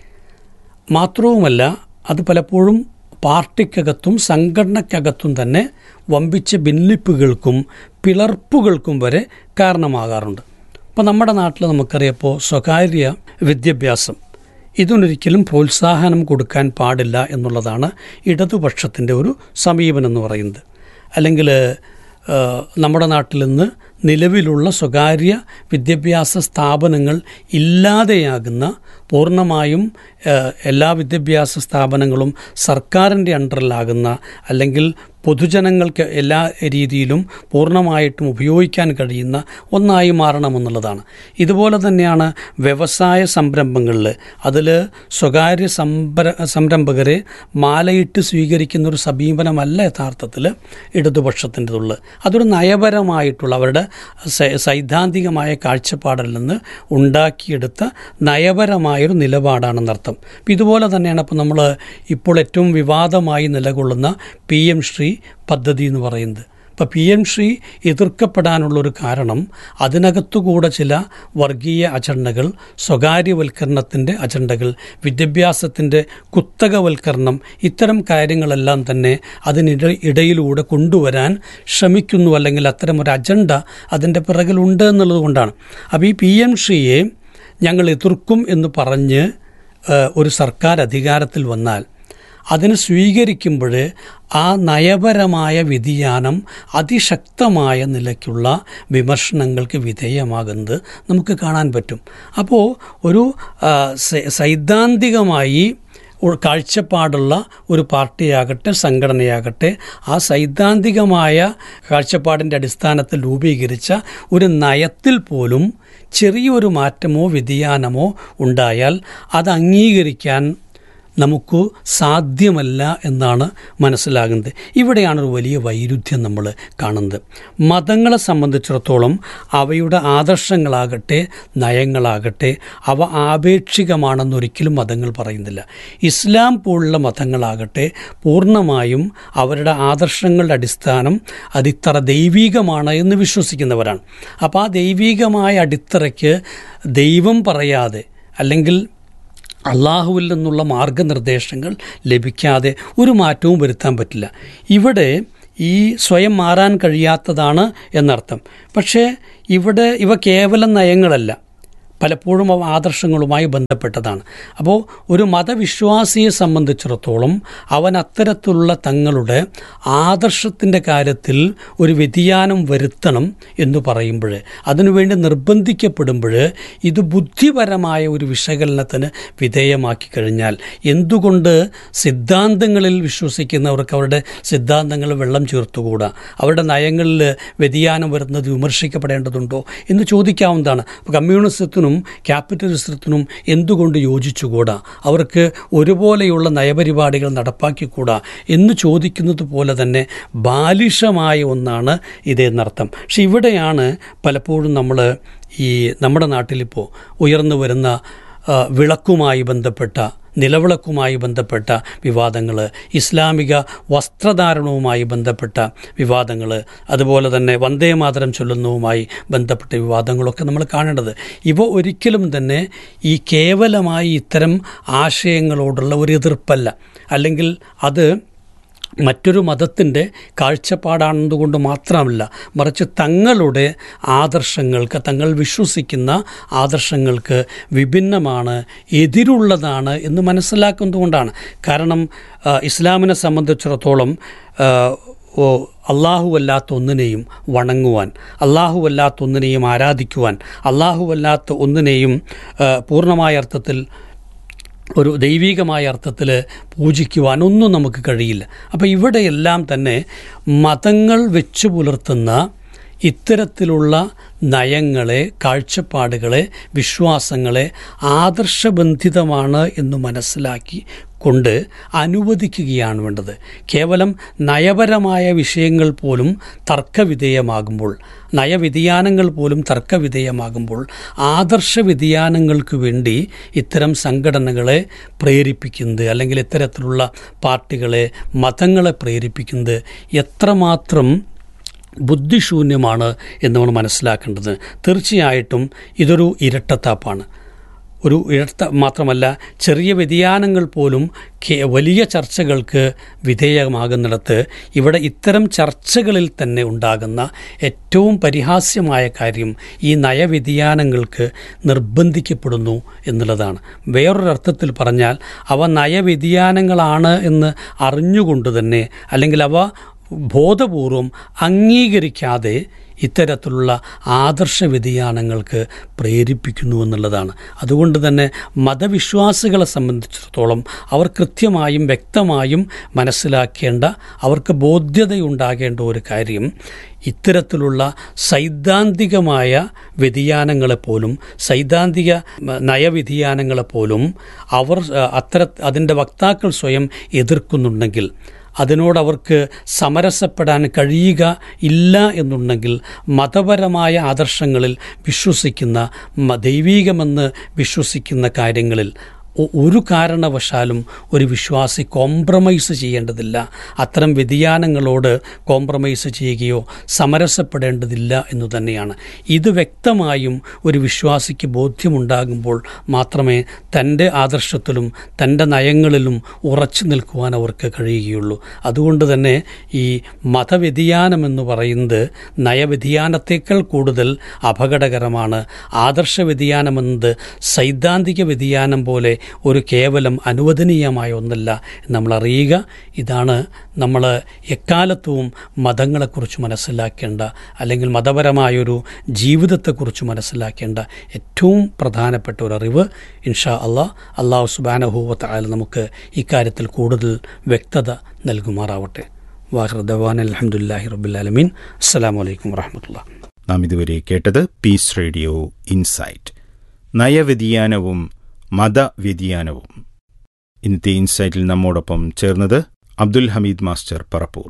മാത്രവുമല്ല അത് പലപ്പോഴും പാർട്ടിക്കകത്തും സംഘടനയ്ക്കകത്തും തന്നെ വമ്പിച്ച ഭിന്നിപ്പുകൾക്കും പിളർപ്പുകൾക്കും വരെ കാരണമാകാറുണ്ട് ഇപ്പോൾ നമ്മുടെ നാട്ടിൽ നമുക്കറിയപ്പോൾ സ്വകാര്യ വിദ്യാഭ്യാസം ഇതിനൊരിക്കലും പ്രോത്സാഹനം കൊടുക്കാൻ പാടില്ല എന്നുള്ളതാണ് ഇടതുപക്ഷത്തിൻ്റെ ഒരു സമീപനം എന്ന് പറയുന്നത് അല്ലെങ്കിൽ ഏഹ്, നമ്മുടെ നാട്ടിൽ നിന്ന് നിലവിലുള്ള സ്വകാര്യ വിദ്യാഭ്യാസ സ്ഥാപനങ്ങൾ ഇല്ലാതെയാകുന്ന പൂർണ്ണമായും ഏഹ്, എല്ലാ വിദ്യാഭ്യാസ സ്ഥാപനങ്ങളും സർക്കാരിൻ്റെ അണ്ടറിലാകുന്ന അല്ലെങ്കിൽ പൊതുജനങ്ങൾക്ക് എല്ലാ രീതിയിലും പൂർണ്ണമായിട്ടും ഉപയോഗിക്കാൻ കഴിയുന്ന ഒന്നായി മാറണമെന്നുള്ളതാണ് ഇതുപോലെ തന്നെയാണ് വ്യവസായ സംരംഭങ്ങളിൽ അതിൽ സ്വകാര്യ സംഭര സംരംഭകരെ മാലയിട്ട് സ്വീകരിക്കുന്ന ഒരു സമീപനമല്ല യഥാർത്ഥത്തിൽ ഇടതുപക്ഷത്തിൻ്റെതുള്ളത് അതൊരു നയപരമായിട്ടുള്ള അവരുടെ സൈ- സൈദ്ധാന്തികമായ കാഴ്ചപ്പാടിൽ നിന്ന് ഉണ്ടാക്കിയെടുത്ത നയപരമായൊരു നിലപാടാണെന്നർത്ഥം അപ്പം ഇതുപോലെ തന്നെയാണ് ഇപ്പോൾ നമ്മൾ ഇപ്പോൾ ഏറ്റവും വിവാദമായി നിലകൊള്ളുന്ന പി എം ശ്രീ പദ്ധതി എന്ന് പറയുന്നത് ഇപ്പോൾ പി എം ശ്രീ എതിർക്കപ്പെടാനുള്ളൊരു കാരണം അതിനകത്തുകൂടെ ചില വർഗീയ അജണ്ടകൾ സ്വകാര്യവൽക്കരണത്തിൻ്റെ അജണ്ടകൾ വിദ്യാഭ്യാസത്തിൻ്റെ കുത്തകവൽക്കരണം ഇത്തരം കാര്യങ്ങളെല്ലാം തന്നെ അതിനിട ഇടയിലൂടെ കൊണ്ടുവരാൻ ശ്രമിക്കുന്നു അല്ലെങ്കിൽ അത്തരം ഒരു അജണ്ട അതിൻ്റെ പിറകിലുണ്ട് എന്നുള്ളത് കൊണ്ടാണ് അപ്പോൾ ഈ പി എം ശ്രീയെ ഞങ്ങൾ എതിർക്കും എന്ന് പറഞ്ഞ് ഏഹ്, ഒരു സർക്കാർ അധികാരത്തിൽ വന്നാൽ അതിന് സ്വീകരിക്കുമ്പോൾ ആ നയപരമായ വ്യതിയാനം അതിശക്തമായ നിലയ്ക്കുള്ള വിമർശനങ്ങൾക്ക് വിധേയമാകുന്നത് നമുക്ക് കാണാൻ പറ്റും അപ്പോൾ ഒരു ആ, സൈ- സൈദ്ധാന്തികമായി ഒരു കാഴ്ചപ്പാടുള്ള ഒരു പാർട്ടിയാകട്ടെ സംഘടനയാകട്ടെ ആ സൈദ്ധാന്തികമായ കാഴ്ചപ്പാടിൻ്റെ അടിസ്ഥാനത്തിൽ രൂപീകരിച്ച ഒരു നയത്തിൽ പോലും ചെറിയൊരു മാറ്റമോ വ്യതിയാനമോ ഉണ്ടായാൽ അത് അംഗീകരിക്കാൻ നമുക്ക് സാധ്യമല്ല എന്നാണ് മനസ്സിലാകുന്നത് ഇവിടെയാണ് ഒരു വലിയ വൈരുദ്ധ്യം നമ്മൾ കാണുന്നത് മതങ്ങളെ സംബന്ധിച്ചിടത്തോളം അവയുടെ ആദർശങ്ങളാകട്ടെ നയങ്ങളാകട്ടെ അവ ആപേക്ഷികമാണെന്നൊരിക്കലും മതങ്ങൾ പറയുന്നില്ല ഇസ്ലാം പോലുള്ള മതങ്ങളാകട്ടെ പൂർണ്ണമായും അവരുടെ ആദർശങ്ങളുടെ അടിസ്ഥാനം അതിത്ര ദൈവീകമാണ് എന്ന് വിശ്വസിക്കുന്നവരാണ് അപ്പോൾ ആ ദൈവീകമായ അടിത്തറയ്ക്ക് ദൈവം പറയാതെ അല്ലെങ്കിൽ അള്ളാഹുവിൽ നിന്നുള്ള മാർഗനിർദ്ദേശങ്ങൾ ലഭിക്കാതെ ഒരു മാറ്റവും വരുത്താൻ പറ്റില്ല ഇവിടെ ഈ സ്വയം മാറാൻ കഴിയാത്തതാണ് എന്നർത്ഥം പക്ഷേ ഇവിടെ ഇവ കേവലം നയങ്ങളല്ല പലപ്പോഴും അവ ആദർശങ്ങളുമായി ബന്ധപ്പെട്ടതാണ് അപ്പോൾ ഒരു മതവിശ്വാസിയെ സംബന്ധിച്ചിടത്തോളം അവൻ അത്തരത്തിലുള്ള തങ്ങളുടെ ആദർശത്തിൻ്റെ കാര്യത്തിൽ ഒരു വ്യതിയാനം വരുത്തണം എന്ന് പറയുമ്പോൾ അതിനുവേണ്ടി നിർബന്ധിക്കപ്പെടുമ്പോൾ ഇത് ബുദ്ധിപരമായ ഒരു വിശകലനത്തിന് വിധേയമാക്കി കഴിഞ്ഞാൽ എന്തുകൊണ്ട് സിദ്ധാന്തങ്ങളിൽ വിശ്വസിക്കുന്നവർക്ക് അവരുടെ സിദ്ധാന്തങ്ങൾ വെള്ളം ചേർത്തുകൂടാ അവരുടെ നയങ്ങളിൽ വ്യതിയാനം വരുന്നത് വിമർശിക്കപ്പെടേണ്ടതുണ്ടോ എന്ന് ചോദിക്കാവുന്നതാണ് അപ്പോൾ കമ്മ്യൂണിസത്തിനും ക്യാപിറ്റലിസത്തിനും എന്തുകൊണ്ട് യോജിച്ചുകൂടാ അവർക്ക് ഒരുപോലെയുള്ള നയപരിപാടികൾ നടപ്പാക്കിക്കൂടാ എന്ന് ചോദിക്കുന്നത് പോലെ തന്നെ ബാലിഷമായ ഒന്നാണ് ഇതെന്നർത്ഥം പക്ഷെ ഇവിടെയാണ് പലപ്പോഴും നമ്മൾ ഈ നമ്മുടെ നാട്ടിലിപ്പോൾ ഉയർന്നു വരുന്ന ആ, വിളക്കുമായി ബന്ധപ്പെട്ട നിലവിളക്കുമായി ബന്ധപ്പെട്ട വിവാദങ്ങൾ ഇസ്ലാമിക വസ്ത്രധാരണവുമായി ബന്ധപ്പെട്ട വിവാദങ്ങൾ അതുപോലെ തന്നെ വന്ദേമാതരം ചൊല്ലുന്നതുമായി ബന്ധപ്പെട്ട വിവാദങ്ങളൊക്കെ നമ്മൾ കാണേണ്ടത് ഇവ ഒരിക്കലും തന്നെ ഈ കേവലമായി ഇത്തരം ആശയങ്ങളോടുള്ള ഒരു എതിർപ്പല്ല അല്ലെങ്കിൽ അത് മറ്റൊരു മതത്തിൻ്റെ കാഴ്ചപ്പാടാണെന്നുകൊണ്ട് മാത്രമല്ല മറിച്ച് തങ്ങളുടെ ആദർശങ്ങൾക്ക് തങ്ങൾ വിശ്വസിക്കുന്ന ആദർശങ്ങൾക്ക് വിഭിന്നമാണ് എതിരുള്ളതാണ് എന്ന് മനസ്സിലാക്കുന്നതുകൊണ്ടാണ് കാരണം ആ, ഇസ്ലാമിനെ സംബന്ധിച്ചിടത്തോളം ആ, ഓ അല്ലാഹുവല്ലാത്ത ഒന്നിനെയും വണങ്ങുവാൻ അല്ലാഹുവല്ലാത്ത ഒന്നിനെയും ആരാധിക്കുവാൻ അല്ലാഹുവല്ലാത്ത ഒന്നിനെയും ആ, പൂർണ്ണമായ അർത്ഥത്തിൽ ഒരു ദൈവികമായ അർത്ഥത്തിൽ പൂജിക്കുവാൻ ഒന്നും നമുക്ക് കഴിയില്ല അപ്പോൾ ഇവിടെയെല്ലാം തന്നെ മതങ്ങൾ വെച്ചു പുലർത്തുന്ന ഇത്തരത്തിലുള്ള നയങ്ങളെ കാഴ്ചപ്പാടുകളെ വിശ്വാസങ്ങളെ ആദർശബന്ധിതമാണ് എന്ന് മനസ്സിലാക്കി കൊണ്ട് അനുവദിക്കുകയാണ് വേണ്ടത് കേവലം നയപരമായ വിഷയങ്ങൾ പോലും തർക്കവിധേയമാകുമ്പോൾ നയവ്യതിയാനങ്ങൾ പോലും തർക്കവിധേയമാകുമ്പോൾ ആദർശ വ്യതിയാനങ്ങൾക്ക് വേണ്ടി ഇത്തരം സംഘടനകളെ പ്രേരിപ്പിക്കുന്നത് അല്ലെങ്കിൽ ഇത്തരത്തിലുള്ള പാർട്ടികളെ മതങ്ങളെ പ്രേരിപ്പിക്കുന്നത് എത്രമാത്രം ബുദ്ധിശൂന്യമാണ് എന്ന് നമ്മൾ മനസ്സിലാക്കേണ്ടത് തീർച്ചയായിട്ടും ഇതൊരു ഇരട്ടത്താപ്പാണ് ഒരു ഇരട്ട മാത്രമല്ല ചെറിയ വ്യതിയാനങ്ങൾ പോലും കെ- വലിയ ചർച്ചകൾക്ക് വിധേയമാകുന്നിടത്ത് ഇവിടെ ഇത്തരം ചർച്ചകളിൽ തന്നെ ഉണ്ടാകുന്ന ഏറ്റവും പരിഹാസ്യമായ കാര്യം ഈ നയവ്യതിയാനങ്ങൾക്ക് നിർബന്ധിക്കപ്പെടുന്നു എന്നുള്ളതാണ് വേറൊരർത്ഥത്തിൽ പറഞ്ഞാൽ അവ നയവ്യതിയാനങ്ങളാണ് എന്ന് അറിഞ്ഞുകൊണ്ട് തന്നെ അല്ലെങ്കിൽ അവ ബോധപൂർവം അംഗീകരിക്കാതെ ഇത്തരത്തിലുള്ള ആദർശ വ്യതിയാനങ്ങൾക്ക് പ്രേരിപ്പിക്കുന്നു എന്നുള്ളതാണ് അതുകൊണ്ട് തന്നെ മതവിശ്വാസികളെ സംബന്ധിച്ചിടത്തോളം അവർ കൃത്യമായും വ്യക്തമായും മനസ്സിലാക്കേണ്ട അവർക്ക് ബോധ്യതയുണ്ടാകേണ്ട ഒരു കാര്യം ഇത്തരത്തിലുള്ള സൈദ്ധാന്തികമായ വ്യതിയാനങ്ങളെപ്പോലും സൈദ്ധാന്തിക മ, നയവ്യതിയാനങ്ങളെപ്പോലും അവർ അ, അത്തര അതിൻ്റെ വക്താക്കൾ സ്വയം എതിർക്കുന്നുണ്ടെങ്കിൽ അതിനോട് അവർക്ക് സമരസപ്പെടാൻ കഴിയുക ഇല്ല എന്നുണ്ടെങ്കിൽ മതപരമായ ആദർശങ്ങളിൽ വിശ്വസിക്കുന്ന മ- ദൈവീകമെന്ന് വിശ്വസിക്കുന്ന കാര്യങ്ങളിൽ ഒ- ഒരു കാരണവശാലും ഒരു വിശ്വാസി കോംപ്രമൈസ് ചെയ്യേണ്ടതില്ല അത്തരം വ്യതിയാനങ്ങളോട് കോംപ്രമൈസ് ചെയ്യുകയോ സമരസപ്പെടേണ്ടതില്ല എന്നു തന്നെയാണ് ഇത് വ്യക്തമായും ഒരു വിശ്വാസിക്ക് ബോധ്യമുണ്ടാകുമ്പോൾ മാത്രമേ തൻ്റെ ആദർശത്തിലും തൻ്റെ നയങ്ങളിലും ഉറച്ചു നിൽക്കുവാൻ അവർക്ക് കഴിയുകയുള്ളൂ അതുകൊണ്ട് തന്നെ ഈ മതവ്യതിയാനം എന്ന് പറയുന്നത് നയവ്യതിയാനത്തേക്കാൾ കൂടുതൽ അപകടകരമാണ് ആദർശ വ്യതിയാനമെന്നത് സൈദ്ധാന്തിക വ്യതിയാനം പോലെ ഒരു കേവലം അനുവദനീയമായ ഒന്നല്ല എന്ന് നമ്മൾ അറിയുക ഇതാണ് നമ്മൾ എക്കാലത്തും മതങ്ങളെക്കുറിച്ച് മനസ്സിലാക്കേണ്ട അല്ലെങ്കിൽ മതപരമായൊരു ജീവിതത്തെക്കുറിച്ച് മനസ്സിലാക്കേണ്ട ഏറ്റവും പ്രധാനപ്പെട്ട ഒരു അറിവ് ഇൻഷാ അള്ളാഹ് അള്ളാഹു സുബാനഹൂവത്ത് ആയാലും നമുക്ക് ഇക്കാര്യത്തിൽ കൂടുതൽ വ്യക്തത നൽകുമാറാവട്ടെ വാഹിർ ദവാൻ അലഹമുല്ലാഹി റബുല്ലാലമീൻ അസ്സാം വലൈക്കും വാഹമത്തുള്ള നാം ഇതുവരെ കേട്ടത് പീസ് റേഡിയോ ഇൻസൈറ്റ് നയവ്യതിയാനവും മതവ്യതിയാനവും ഇന്നത്തെ ഇൻസൈറ്റിൽ നമ്മോടൊപ്പം ചേർന്നത് അബ്ദുൽ ഹമീദ് മാസ്റ്റർ പറപ്പൂർ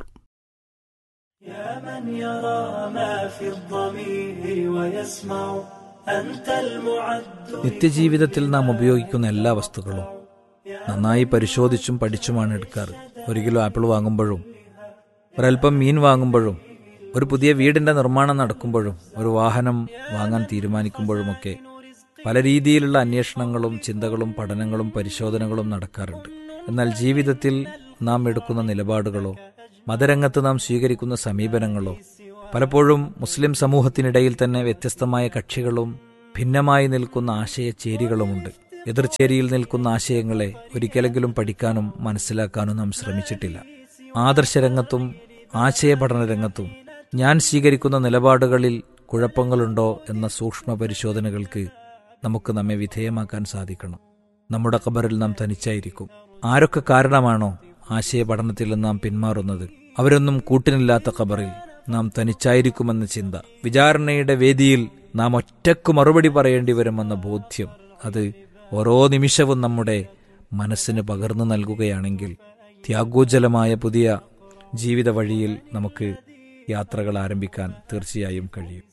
من يرى ما في الضمير ويسمع أنت المعد നിത്യജീവിതത്തിൽ നാം ഉപയോഗിക്കുന്ന എല്ലാ വസ്തുക്കളും നന്നായി പരിശോധിച്ചും പഠിച്ചുമാണ് എടുക്കാറ് ഒരു കിലോ ആപ്പിൾ വാങ്ങുമ്പോഴും ഒരൽപ്പം മീൻ വാങ്ങുമ്പോഴും ഒരു പുതിയ വീടിന്റെ നിർമ്മാണം നടക്കുമ്പോഴും ഒരു വാഹനം വാങ്ങാൻ തീരുമാനിക്കുമ്പോഴുമൊക്കെ പല രീതിയിലുള്ള അന്വേഷണങ്ങളും ചിന്തകളും പഠനങ്ങളും പരിശോധനകളും നടക്കാറുണ്ട് എന്നാൽ ജീവിതത്തിൽ നാം എടുക്കുന്ന നിലപാടുകളോ മതരംഗത്ത് നാം സ്വീകരിക്കുന്ന സമീപനങ്ങളോ പലപ്പോഴും മുസ്ലിം സമൂഹത്തിനിടയിൽ തന്നെ വ്യത്യസ്തമായ കക്ഷികളും ഭിന്നമായി നിൽക്കുന്ന ആശയചേരികളുമുണ്ട് എതിർചേരിയിൽ നിൽക്കുന്ന ആശയങ്ങളെ ഒരിക്കലെങ്കിലും പഠിക്കാനും മനസ്സിലാക്കാനും നാം ശ്രമിച്ചിട്ടില്ല ആദർശരംഗത്തും ആശയപഠന രംഗത്തും ഞാൻ സ്വീകരിക്കുന്ന നിലപാടുകളിൽ കുഴപ്പങ്ങളുണ്ടോ എന്ന സൂക്ഷ്മ പരിശോധനകൾക്ക് നമുക്ക് നമ്മെ വിധേയമാക്കാൻ സാധിക്കണം നമ്മുടെ ഖബറിൽ നാം തനിച്ചായിരിക്കും ആരൊക്കെ കാരണമാണോ ആശയപഠനത്തിൽ നാം പിന്മാറുന്നത് അവരൊന്നും കൂട്ടിനില്ലാത്ത ഖബറിൽ നാം തനിച്ചായിരിക്കുമെന്ന ചിന്ത വിചാരണയുടെ വേദിയിൽ നാം ഒറ്റക്ക് മറുപടി പറയേണ്ടി വരുമെന്ന ബോധ്യം അത് ഓരോ നിമിഷവും നമ്മുടെ മനസ്സിന് പകർന്നു നൽകുകയാണെങ്കിൽ ത്യാഗോജ്ജലമായ പുതിയ ജീവിത വഴിയിൽ നമുക്ക് യാത്രകൾ ആരംഭിക്കാൻ തീർച്ചയായും കഴിയും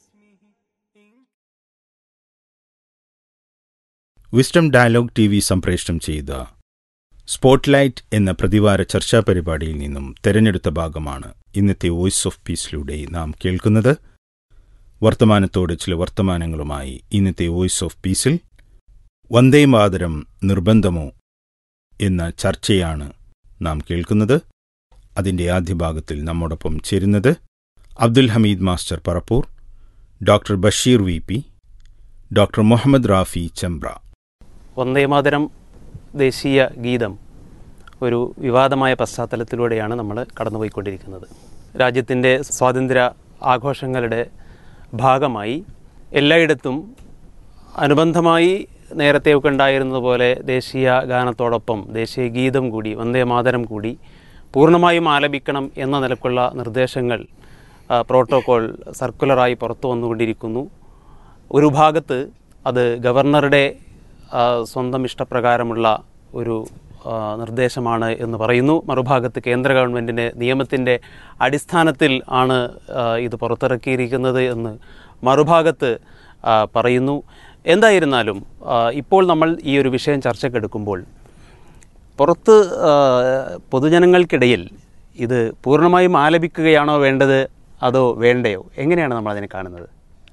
വിസ്ഡം ഡയലോഗ് ടി വി സംപ്രേഷണം ചെയ്ത സ്പോട്ട്ലൈറ്റ് എന്ന പ്രതിവാര ചർച്ചാ പരിപാടിയിൽ നിന്നും തെരഞ്ഞെടുത്ത ഭാഗമാണ് ഇന്നത്തെ വോയിസ് ഓഫ് പീസിലൂടെ നാം കേൾക്കുന്നത് വർത്തമാനത്തോട് ചില വർത്തമാനങ്ങളുമായി ഇന്നത്തെ വോയിസ് ഓഫ് പീസിൽ വന്ദേ മാതരം നിർബന്ധമോ എന്ന ചർച്ചയാണ് നാം കേൾക്കുന്നത് അതിൻ്റെ ആദ്യ ഭാഗത്തിൽ നമ്മോടൊപ്പം ചേരുന്നത് Abdul Hameed master Parappur doctor Basheer V P doctor Muhammad Rafi Chembra Vande Mataram ദേശീയ ഗീതം ഒരു വിവാദമായ പശ്ചാത്തലത്തിലൂടെയാണ് നമ്മൾ കടന്നുപോയിക്കൊണ്ടിരിക്കുന്നത് രാജ്യത്തിൻ്റെ സ്വാതന്ത്ര്യ ആഘോഷങ്ങളുടെ ഭാഗമായി എല്ലായിടത്തും അനുബന്ധമായി നേരത്തെയൊക്കെ ഉണ്ടായിരുന്നത് പോലെ ദേശീയ ഗാനത്തോടൊപ്പം ദേശീയ ഗീതം കൂടി വന്ദേമാതരം കൂടി പൂർണ്ണമായും ആലപിക്കണം എന്ന നിലക്കുള്ള നിർദ്ദേശങ്ങൾ ആ, പ്രോട്ടോകോൾ സർക്കുലറായി പുറത്തു വന്നുകൊണ്ടിരിക്കുന്നു ഒരു ഭാഗത്ത് അത് ഗവർണറുടെ ആ, സ്വന്തം ഇഷ്ടപ്രകാരമുള്ള ഒരു ആ, നിർദ്ദേശമാണ് എന്ന് പറയുന്നു മറുഭാഗത്ത് കേന്ദ്ര ഗവൺമെൻറ്റിൻ്റെ നിയമത്തിൻ്റെ അടിസ്ഥാനത്തിൽ ആണ് ആ, ഇത് പുറത്തിറക്കിയിരിക്കുന്നത് എന്ന് മറുഭാഗത്ത് ആ, പറയുന്നു എന്തായിരുന്നാലും ആ, ഇപ്പോൾ നമ്മൾ ഈ ഒരു വിഷയം ചർച്ചക്കെടുക്കുമ്പോൾ പുറത്ത് ആ, പൊതുജനങ്ങൾക്കിടയിൽ ഇത് പൂർണ്ണമായും ആലപിക്കുകയാണോ വേണ്ടത് അതോ വേണ്ടയോ എങ്ങനെയാണ് നമ്മൾ അതിനെ കാണുന്നത്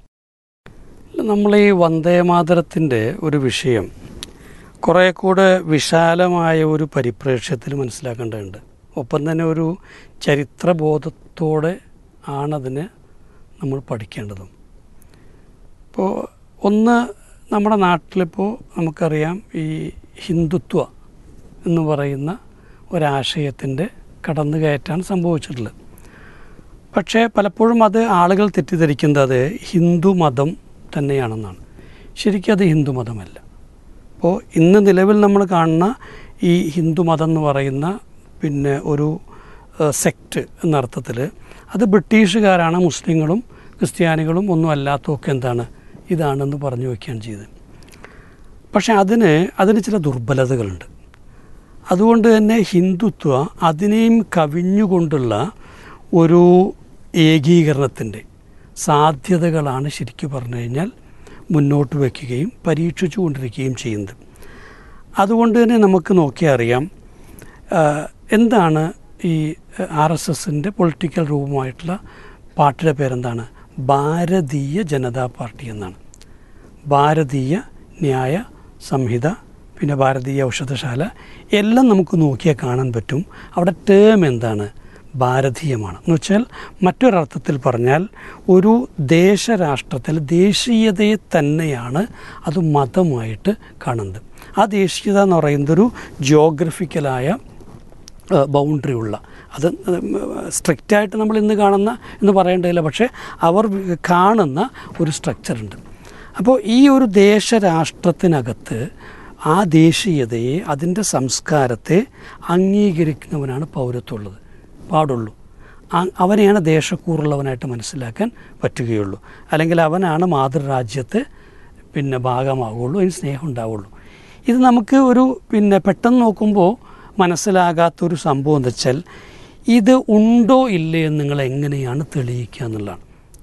നമ്മൾ ഈ വന്ദേമാതരത്തിൻ്റെ ഒരു വിഷയം കുറേ കൂടെ വിശാലമായ ഒരു പരിപ്രേക്ഷ്യത്തിൽ മനസ്സിലാക്കേണ്ടതുണ്ട് ഒപ്പം തന്നെ ഒരു ചരിത്രബോധത്തോടെ ആണതിനെ നമ്മൾ പഠിക്കേണ്ടതും ഇപ്പോൾ ഒന്ന് നമ്മുടെ നാട്ടിലിപ്പോൾ നമുക്കറിയാം ഈ ഹിന്ദുത്വ എന്ന് പറയുന്ന ഒരാശയത്തിൻ്റെ കടന്നുകയറ്റാണ് സംഭവിച്ചിട്ടുള്ളത് പക്ഷേ പലപ്പോഴും അത് ആളുകൾ തെറ്റിദ്ധരിക്കുന്നത് ഹിന്ദു മതം തന്നെയാണെന്നാണ് ശരിക്കും അത് ഹിന്ദു മതമല്ല അപ്പോൾ ഇന്ന് നിലവിൽ നമ്മൾ കാണുന്ന ഈ ഹിന്ദു മതം എന്ന് പറയുന്ന പിന്നെ ഒരു സെക്റ്റ് എന്ന അർത്ഥത്തിൽ അത് ബ്രിട്ടീഷുകാരാണ് മുസ്ലിങ്ങളും ക്രിസ്ത്യാനികളും ഒന്നും അല്ലാത്തതൊക്കെ എന്താണ് ഇതാണെന്ന് പറഞ്ഞു വയ്ക്കുകയാണ് ചെയ്തത് പക്ഷേ അതിന് അതിന് ചില ദുർബലതകളുണ്ട് അതുകൊണ്ട് തന്നെ ഹിന്ദുത്വ അതിനെയും കവിഞ്ഞുകൊണ്ടുള്ള ഒരു ഏകീകരണത്തിൻ്റെ സാധ്യതകളാണ് ശരിക്കും പറഞ്ഞു കഴിഞ്ഞാൽ മുന്നോട്ട് വയ്ക്കുകയും പരീക്ഷിച്ചു കൊണ്ടിരിക്കുകയും ചെയ്യുന്നത് അതുകൊണ്ട് തന്നെ നമുക്ക് നോക്കിയാൽ അറിയാം ആ, എന്താണ് ഈ ആർ എസ് എസിൻ്റെ പൊളിറ്റിക്കൽ രൂപമായിട്ടുള്ള പാർട്ടിയുടെ പേരെന്താണ് ഭാരതീയ ജനതാ പാർട്ടി എന്നാണ് ഭാരതീയ ന്യായ സംഹിത പിന്നെ ഭാരതീയ ഔഷധശാല എല്ലാം നമുക്ക് നോക്കിയാൽ കാണാൻ പറ്റും അവിടെ ടേം എന്താണ് ഭാരതീയമാണ് എന്ന് വെച്ചാൽ മറ്റൊരർത്ഥത്തിൽ പറഞ്ഞാൽ ഒരു ദേശരാഷ്ട്രത്തിൽ ദേശീയതയെ തന്നെയാണ് അത് മതമായിട്ട് കാണുന്നത് ആ ദേശീയത എന്ന് പറയുന്നത് ഒരു ജിയോഗ്രഫിക്കലായ ബൗണ്ടറി ഉള്ള അത് സ്ട്രിക്റ്റായിട്ട് നമ്മൾ ഇന്ന് കാണുന്ന എന്ന് പറയേണ്ടതില്ല പക്ഷേ അവർ കാണുന്ന ഒരു സ്ട്രക്ചറുണ്ട് അപ്പോൾ ഈ ഒരു ദേശരാഷ്ട്രത്തിനകത്ത് ആ ദേശീയതയെ അതിൻ്റെ സംസ്കാരത്തെ അംഗീകരിക്കുന്നവനാണ് പൗരത്വമുള്ളത് പാടുള്ളൂ ആ- അവനെയാണ് ദേശക്കൂറുള്ളവനായിട്ട് മനസ്സിലാക്കാൻ പറ്റുകയുള്ളൂ അല്ലെങ്കിൽ അവനാണ് മാതൃരാജ്യത്തെ പിന്നെ ഭാഗമാവുള്ളൂ അതിന് സ്നേഹം ഉണ്ടാവുള്ളൂ ഇത് നമുക്ക് ഒരു പിന്നെ പെട്ടെന്ന് നോക്കുമ്പോൾ മനസ്സിലാകാത്തൊരു സംഭവം എന്താ വെച്ചാൽ ഇത് ഉണ്ടോ ഇല്ലേ എന്ന് നിങ്ങൾ എങ്ങനെയാണ് തെളിയിക്കുക എന്നുള്ളതാണ്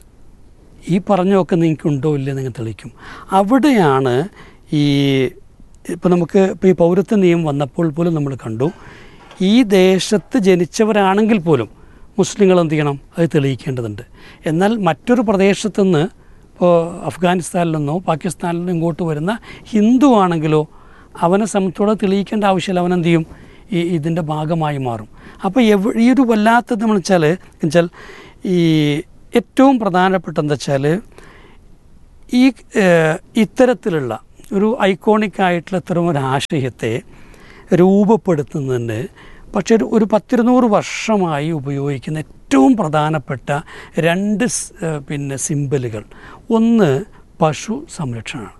ഈ പറഞ്ഞൊക്കെ നിങ്ങൾക്ക് ഉണ്ടോ ഇല്ലേ നിങ്ങൾ തെളിയിക്കും അവിടെയാണ് ഈ ഇപ്പോൾ നമുക്ക് ഇപ്പോൾ ഈ പൗരത്വ നിയമം വന്നപ്പോൾ പോലും നമ്മൾ കണ്ടു ഈ ദേശത്ത് ജനിച്ചവരാണെങ്കിൽ പോലും മുസ്ലിങ്ങൾ എന്ത് ചെയ്യണം അത് തെളിയിക്കേണ്ടതുണ്ട് എന്നാൽ മറ്റൊരു പ്രദേശത്തു നിന്ന് ഇപ്പോൾ അഫ്ഗാനിസ്ഥാനിൽ നിന്നോ പാകിസ്ഥാനിൽ നിന്നോ ഇങ്ങോട്ട് വരുന്ന ഹിന്ദു ആണെങ്കിലോ അവനെ സംബന്ധിച്ചോടെ തെളിയിക്കേണ്ട ആവശ്യമില്ല അവൻ എന്ത് ചെയ്യും ഈ ഇതിൻ്റെ ഭാഗമായി മാറും അപ്പോൾ എവ ഈ ഒരു വല്ലാത്തത് നമ്മൾ വെച്ചാൽ വെച്ചാൽ ഈ ഏറ്റവും പ്രധാനപ്പെട്ട എന്താ വെച്ചാൽ ഈ ഏഹ്, ഇത്തരത്തിലുള്ള ഒരു ഐക്കോണിക് ആയിട്ടുള്ള ഇത്തരം ഒരു ആശയത്തെ രൂപപ്പെടുത്തുന്നതിന് പക്ഷേ ഒരു ഒരു പത്തിരുന്നൂറ് വർഷമായി ഉപയോഗിക്കുന്ന ഏറ്റവും പ്രധാനപ്പെട്ട രണ്ട് സ്- ഏഹ്, പിന്നെ സിമ്പലുകൾ ഒന്ന് പശു സംരക്ഷണമാണ്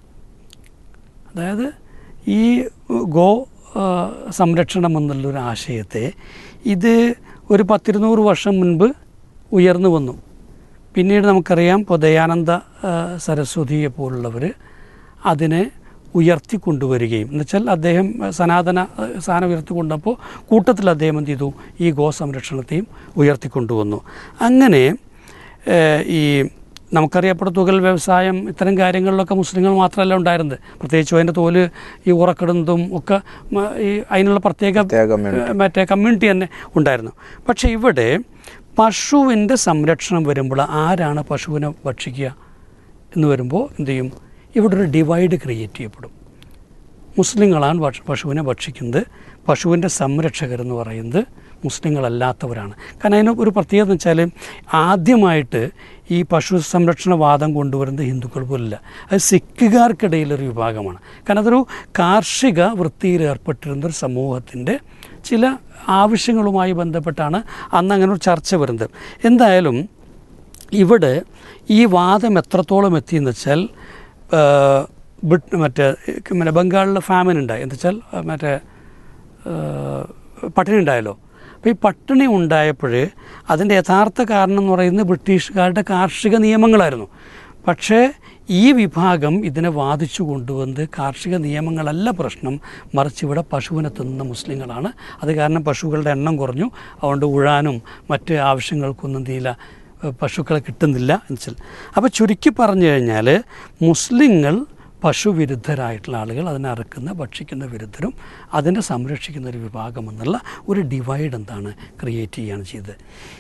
അതായത് ഈ ഗോ ആ, സംരക്ഷണം എന്നുള്ളൊരു ആശയത്തെ ഇത് ഒരു പത്തിരുന്നൂറ് വർഷം മുൻപ് ഉയർന്നു വന്നു പിന്നീട് നമുക്കറിയാം ഇപ്പോൾ ദയാനന്ദ ആ, സരസ്വതിയെ പോലുള്ളവർ അതിനെ ഉയർത്തി കൊണ്ടുവരികയും എന്നുവെച്ചാൽ അദ്ദേഹം ആ, സനാതന ആ, സ്ഥാനം ഉയർത്തി കൊണ്ടപ്പോൾ കൂട്ടത്തിൽ അദ്ദേഹം എന്ത് ചെയ്തു ഈ ഗോ സംരക്ഷണത്തെയും ഉയർത്തിക്കൊണ്ടുവന്നു അങ്ങനെ ഏഹ്, ഈ നമുക്കറിയപ്പെട്ട തുകൽ വ്യവസായം ഇത്തരം കാര്യങ്ങളിലൊക്കെ മുസ്ലിങ്ങൾ മാത്രമല്ല ഉണ്ടായിരുന്നത് പ്രത്യേകിച്ചും അതിൻ്റെ തോല് ഈ ഉറക്കിടുന്നതും ഒക്കെ മ- ഈ അതിനുള്ള പ്രത്യേക ഏഹ്, മറ്റേ കമ്മ്യൂണിറ്റി തന്നെ ഉണ്ടായിരുന്നു പക്ഷേ ഇവിടെ പശുവിൻ്റെ സംരക്ഷണം വരുമ്പോൾ ആരാണ് പശുവിനെ ഭക്ഷിക്കുക എന്ന് വരുമ്പോൾ എന്ത് ചെയ്യും ഇവിടെ ഒരു ഡിവൈഡ് ക്രിയേറ്റ് ചെയ്യപ്പെടും മുസ്ലിങ്ങളാണ് ഭക്ഷ- പശുവിനെ ഭക്ഷിക്കുന്നത് പശുവിൻ്റെ സംരക്ഷകരെന്ന് പറയുന്നത് മുസ്ലിങ്ങളല്ലാത്തവരാണ് കാരണം അതിന് ഒരു പ്രത്യേകത എന്ന് വെച്ചാൽ ആദ്യമായിട്ട് ഈ പശു സംരക്ഷണ വാദം കൊണ്ടുവരുന്നത് ഹിന്ദുക്കൾ പോലില്ല അത് സിഖുകാർക്കിടയിലൊരു വിഭാഗമാണ് കാരണം അതൊരു കാർഷിക വൃത്തിയിൽ ഏർപ്പെട്ടിരുന്ന ഒരു സമൂഹത്തിൻ്റെ ചില ആവശ്യങ്ങളുമായി ബന്ധപ്പെട്ടാണ് അന്ന് അങ്ങനെ ഒരു ചർച്ച വരുന്നത് എന്തായാലും ഇവിടെ ഈ വാദം എത്രത്തോളം എത്തിയെന്ന് വെച്ചാൽ ആ, ബ്രിട്ട് മറ്റേ മറ്റേ ബംഗാളിൽ ഫാമിൻ ഉണ്ടായി എന്ന് വെച്ചാൽ ആ, മറ്റേ ആ, പട്ടിണി ഉണ്ടായല്ലോ അപ്പോൾ ഈ പട്ടിണി ഉണ്ടായപ്പോൾ അതിൻ്റെ യഥാർത്ഥ കാരണം എന്ന് പറയുന്നത് ബ്രിട്ടീഷുകാരുടെ കാർഷിക നിയമങ്ങളായിരുന്നു പക്ഷേ ഈ വിഭാഗം ഇതിനെ വാദിച്ചു കൊണ്ടുവന്നത് കാർഷിക നിയമങ്ങളല്ല പ്രശ്നം മറിച്ച് ഇവിടെ പശുവിനെ തിന്നുന്ന മുസ്ലിങ്ങളാണ് അത് കാരണം പശുക്കളുടെ എണ്ണം കുറഞ്ഞു അതുകൊണ്ട് ഉഴാനും മറ്റ് ആവശ്യങ്ങൾക്കൊന്നും എന്തിയില്ല പശുക്കളെ കിട്ടുന്നില്ല എന്ന് വെച്ചാൽ അപ്പോൾ ചുരുക്കി പറഞ്ഞു കഴിഞ്ഞാൽ മുസ്ലിങ്ങൾ പശു വിരുദ്ധരായിട്ടുള്ള ആളുകൾ അതിനെ അറുക്കുന്ന ഭക്ഷിക്കുന്ന വിരുദ്ധരും അതിനെ സംരക്ഷിക്കുന്ന ഒരു വിഭാഗം എന്നുള്ള ഒരു ഡിവൈഡ് എന്താണ് ക്രിയേറ്റ് ചെയ്യുകയാണ് ചെയ്തത്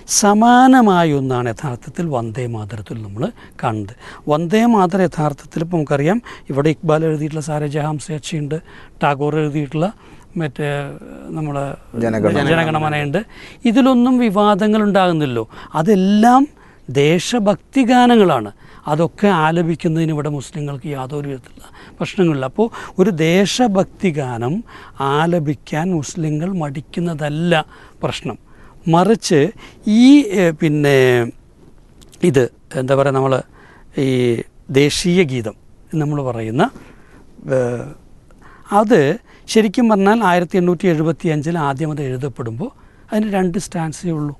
സമാനമായ ഒന്നാണ് യഥാർത്ഥത്തിൽ വന്ദേ മാതരത്തിൽ നമ്മൾ കാണുന്നത് വന്ദേ മാതര യഥാർത്ഥത്തിൽ ഇപ്പോൾ നമുക്കറിയാം ഇവിടെ ഇക്ബാൽ എഴുതിയിട്ടുള്ള സാരെ ജഹാം സേച്ചയുണ്ട് ടാഗോർ എഴുതിയിട്ടുള്ള മറ്റേ നമ്മുടെ ജനഗണമന. ജനഗണമനയുണ്ട് ഇതിലൊന്നും വിവാദങ്ങൾ ഉണ്ടാകുന്നില്ലോ അതെല്ലാം ദേശഭക്തി ഗാനങ്ങളാണ് അതൊക്കെ ആലപിക്കുന്നതിന് ഇവിടെ മുസ്ലിങ്ങൾക്ക് യാതൊരു വിധത്തിലുള്ള പ്രശ്നങ്ങളില്ല അപ്പോൾ ഒരു ദേശഭക്തി ഗാനം ആലപിക്കാൻ മുസ്ലിങ്ങൾ മടിക്കുന്നതല്ല പ്രശ്നം മറിച്ച് ഈ ഏഹ്, പിന്നെ ഇത് എന്താ പറയുക നമ്മൾ ഈ ദേശീയ ഗീതം എന്ന് നമ്മൾ പറയുന്ന ഏഹ്, അത് ശരിക്കും പറഞ്ഞാൽ ആയിരത്തി എണ്ണൂറ്റി എഴുപത്തി അഞ്ചിൽ ആദ്യം അത് എഴുതപ്പെടുമ്പോൾ അതിന് രണ്ട് സ്റ്റാൻസേ ഉള്ളൂ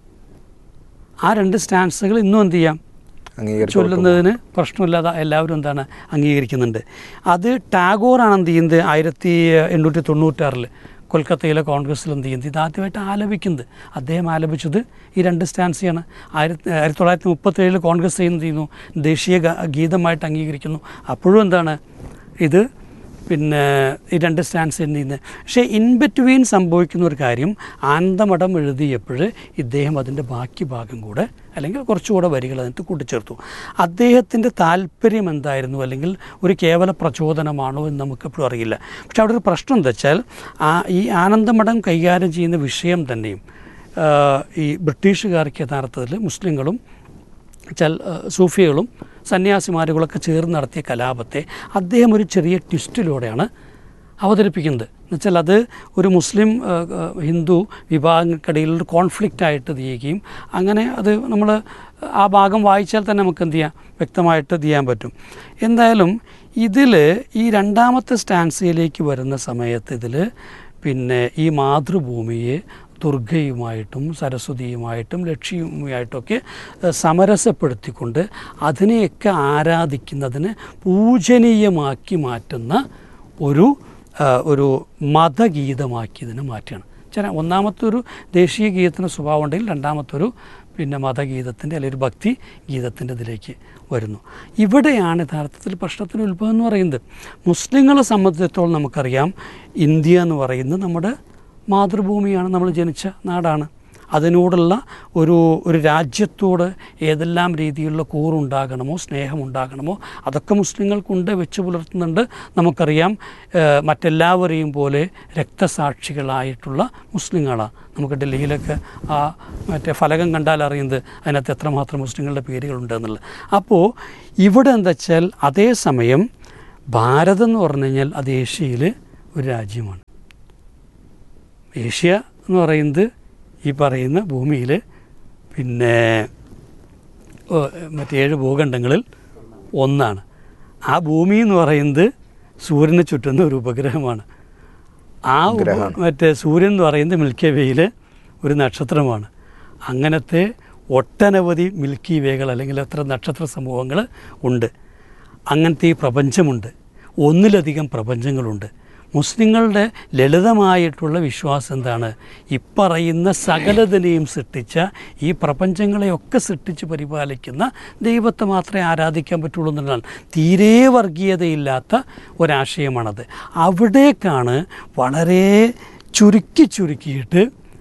ആ രണ്ട് സ്റ്റാൻസുകൾ ഇന്നും എന്ത് ചെയ്യാം ചൊല്ലുന്നതിന് പ്രശ്നമില്ലാതെ എല്ലാവരും എന്താണ് അംഗീകരിക്കുന്നുണ്ട് അത് ടാഗോറാണ് എന്ത് ചെയ്യുന്നത് ആയിരത്തി എണ്ണൂറ്റി തൊണ്ണൂറ്റാറിൽ കൊൽക്കത്തയിലെ കോൺഗ്രസ്സിൽ എന്ത് ചെയ്യുന്നത് ഇത് ആദ്യമായിട്ട് ആലപിക്കുന്നത് അദ്ദേഹം ആലപിച്ചത് ഈ രണ്ട് സ്റ്റാൻസിയാണ് ആയിരത്തി ആയിരത്തി തൊള്ളായിരത്തി മുപ്പത്തേഴിൽ കോൺഗ്രസ് എന്ത് ചെയ്യുന്നു ദേശീയ ഗ- ഗീതമായിട്ട് അംഗീകരിക്കുന്നു അപ്പോഴും എന്താണ് ഇത് പിന്നെ ഈ രണ്ട് സ്റ്റാൻസ് എന്ത് ചെയ്യുന്നത് പക്ഷേ ഇൻ ബിറ്റ്വീൻ സംഭവിക്കുന്ന ഒരു കാര്യം ആനന്ദമഠം എഴുതിയപ്പോൾ ഇദ്ദേഹം അതിൻ്റെ ബാക്കി ഭാഗം കൂടെ അല്ലെങ്കിൽ കുറച്ചുകൂടെ വരികൾ അതിനകത്ത് കൂട്ടിച്ചേർത്തു അദ്ദേഹത്തിൻ്റെ താല്പര്യം എന്തായിരുന്നു അല്ലെങ്കിൽ ഒരു കേവല പ്രചോദനമാണോ എന്ന് നമുക്കെപ്പോഴും അറിയില്ല പക്ഷെ അവിടെ ഒരു പ്രശ്നം എന്താ വെച്ചാൽ ആ ഈ ആനന്ദമഠം കൈകാര്യം ചെയ്യുന്ന വിഷയം തന്നെയും ആ, ഈ ബ്രിട്ടീഷുകാർക്ക് യഥാർത്ഥത്തിൽ മുസ്ലിങ്ങളും വെച്ചാൽ ഏഹ്, സൂഫികളും സന്യാസിമാരുകളൊക്കെ ചേർന്ന് നടത്തിയ കലാപത്തെ അദ്ദേഹം ഒരു ചെറിയ ട്വിസ്റ്റിലൂടെയാണ് അവതരിപ്പിക്കുന്നത് എന്നുവെച്ചാൽ അത് ഒരു മുസ്ലിം ഏഹ്, ഏഹ്, ഹിന്ദു വിഭാഗങ്ങൾക്കിടയിൽ ഒരു കോൺഫ്ലിക്റ്റ് ആയിട്ട് ചെയ്യുകയും അങ്ങനെ അത് നമ്മൾ ആ ഭാഗം വായിച്ചാൽ തന്നെ നമുക്ക് എന്ത് ചെയ്യാം വ്യക്തമായിട്ട് ഇത് ചെയ്യാൻ പറ്റും എന്തായാലും ഇതിൽ ഈ രണ്ടാമത്തെ സ്റ്റാൻസിയിലേക്ക് വരുന്ന സമയത്ത് ഇതിൽ പിന്നെ ഈ മാതൃഭൂമിയെ ദുർഗയുമായിട്ടും സരസ്വതിയുമായിട്ടും ലക്ഷ്മിയുമായിട്ടൊക്കെ ഏഹ്, സമരസപ്പെടുത്തിക്കൊണ്ട് അതിനെയൊക്കെ ആരാധിക്കുന്നതിന് പൂജനീയമാക്കി മാറ്റുന്ന ഒരു ആ, ഒരു മതഗീതമാക്കി ഇതിനെ മാറ്റുകയാണ് ചില ഒന്നാമത്തെ ഒരു ദേശീയ ഗീതത്തിൻ്റെ സ്വഭാവം ഉണ്ടെങ്കിൽ രണ്ടാമത്തെ ഒരു പിന്നെ മതഗീതത്തിൻ്റെ അല്ലെങ്കിൽ ഒരു ഭക്തി ഗീതത്തിൻ്റെ ഇതിലേക്ക് വരുന്നു ഇവിടെയാണ് യഥാർത്ഥത്തിൽ പ്രശ്നത്തിന് ഉത്ഭവം എന്ന് പറയുന്നത് മുസ്ലിങ്ങളെ സംബന്ധിച്ചിടത്തോളം നമുക്കറിയാം ഇന്ത്യ എന്ന് പറയുന്നത് നമ്മുടെ മാതൃഭൂമിയാണ് നമ്മൾ ജനിച്ച നാടാണ് അതിനോടുള്ള ഒരു ഒരു രാജ്യത്തോട് ഏതെല്ലാം രീതിയിലുള്ള കൂറുണ്ടാകണമോ സ്നേഹമുണ്ടാകണമോ അതൊക്കെ മുസ്ലിങ്ങൾക്കുണ്ട് വെച്ച് പുലർത്തുന്നുണ്ട് നമുക്കറിയാം ഏഹ്, മറ്റെല്ലാവരെയും പോലെ രക്തസാക്ഷികളായിട്ടുള്ള മുസ്ലിങ്ങളാണ് നമുക്ക് ഡൽഹിയിലൊക്കെ ആ മറ്റേ ഫലകം കണ്ടാൽ അറിയുന്നത് അതിനകത്ത് എത്രമാത്രം മുസ്ലിങ്ങളുടെ പേരുകളുണ്ട് എന്നുള്ളത് അപ്പോൾ ഇവിടെ എന്താ വെച്ചാൽ അതേസമയം ഭാരതം എന്ന് പറഞ്ഞു കഴിഞ്ഞാൽ അത് ഏഷ്യയിൽ ഒരു രാജ്യമാണ് ഏഷ്യ എന്ന് പറയുന്നത് ഈ പറയുന്ന ഭൂമിയിൽ പിന്നെ ഓ, മറ്റേ ഏഴ് ഭൂഖണ്ഡങ്ങളിൽ ഒന്നാണ് ആ ഭൂമി എന്ന് പറയുന്നത് സൂര്യനെ ചുറ്റുന്ന ഒരു ഉപഗ്രഹമാണ് ആ ഉപ- മറ്റേ സൂര്യൻ എന്ന് പറയുന്നത് മിൽക്കി വേയിലെ ഒരു നക്ഷത്രമാണ് അങ്ങനത്തെ ഒട്ടനവധി മിൽക്കി വേകൾ അല്ലെങ്കിൽ എത്ര നക്ഷത്ര സമൂഹങ്ങൾ ഉണ്ട് അങ്ങനത്തെ ഈ പ്രപഞ്ചമുണ്ട് ഒന്നിലധികം പ്രപഞ്ചങ്ങളുണ്ട് മുസ്ലിങ്ങളുടെ ലളിതമായിട്ടുള്ള വിശ്വാസം എന്താണ് ഇപ്പറയുന്ന സകലതിനെയും സൃഷ്ടിച്ച ഈ പ്രപഞ്ചങ്ങളെയൊക്കെ സൃഷ്ടിച്ച് പരിപാലിക്കുന്ന ദൈവത്തെ മാത്രമേ ആരാധിക്കാൻ പറ്റുള്ളൂ എന്നുള്ളതാണ് തീരെ വർഗീയതയില്ലാത്ത ഒരാശയമാണത് അവിടേക്കാണ് വളരെ ചുരുക്കി ചുരുക്കിയിട്ട്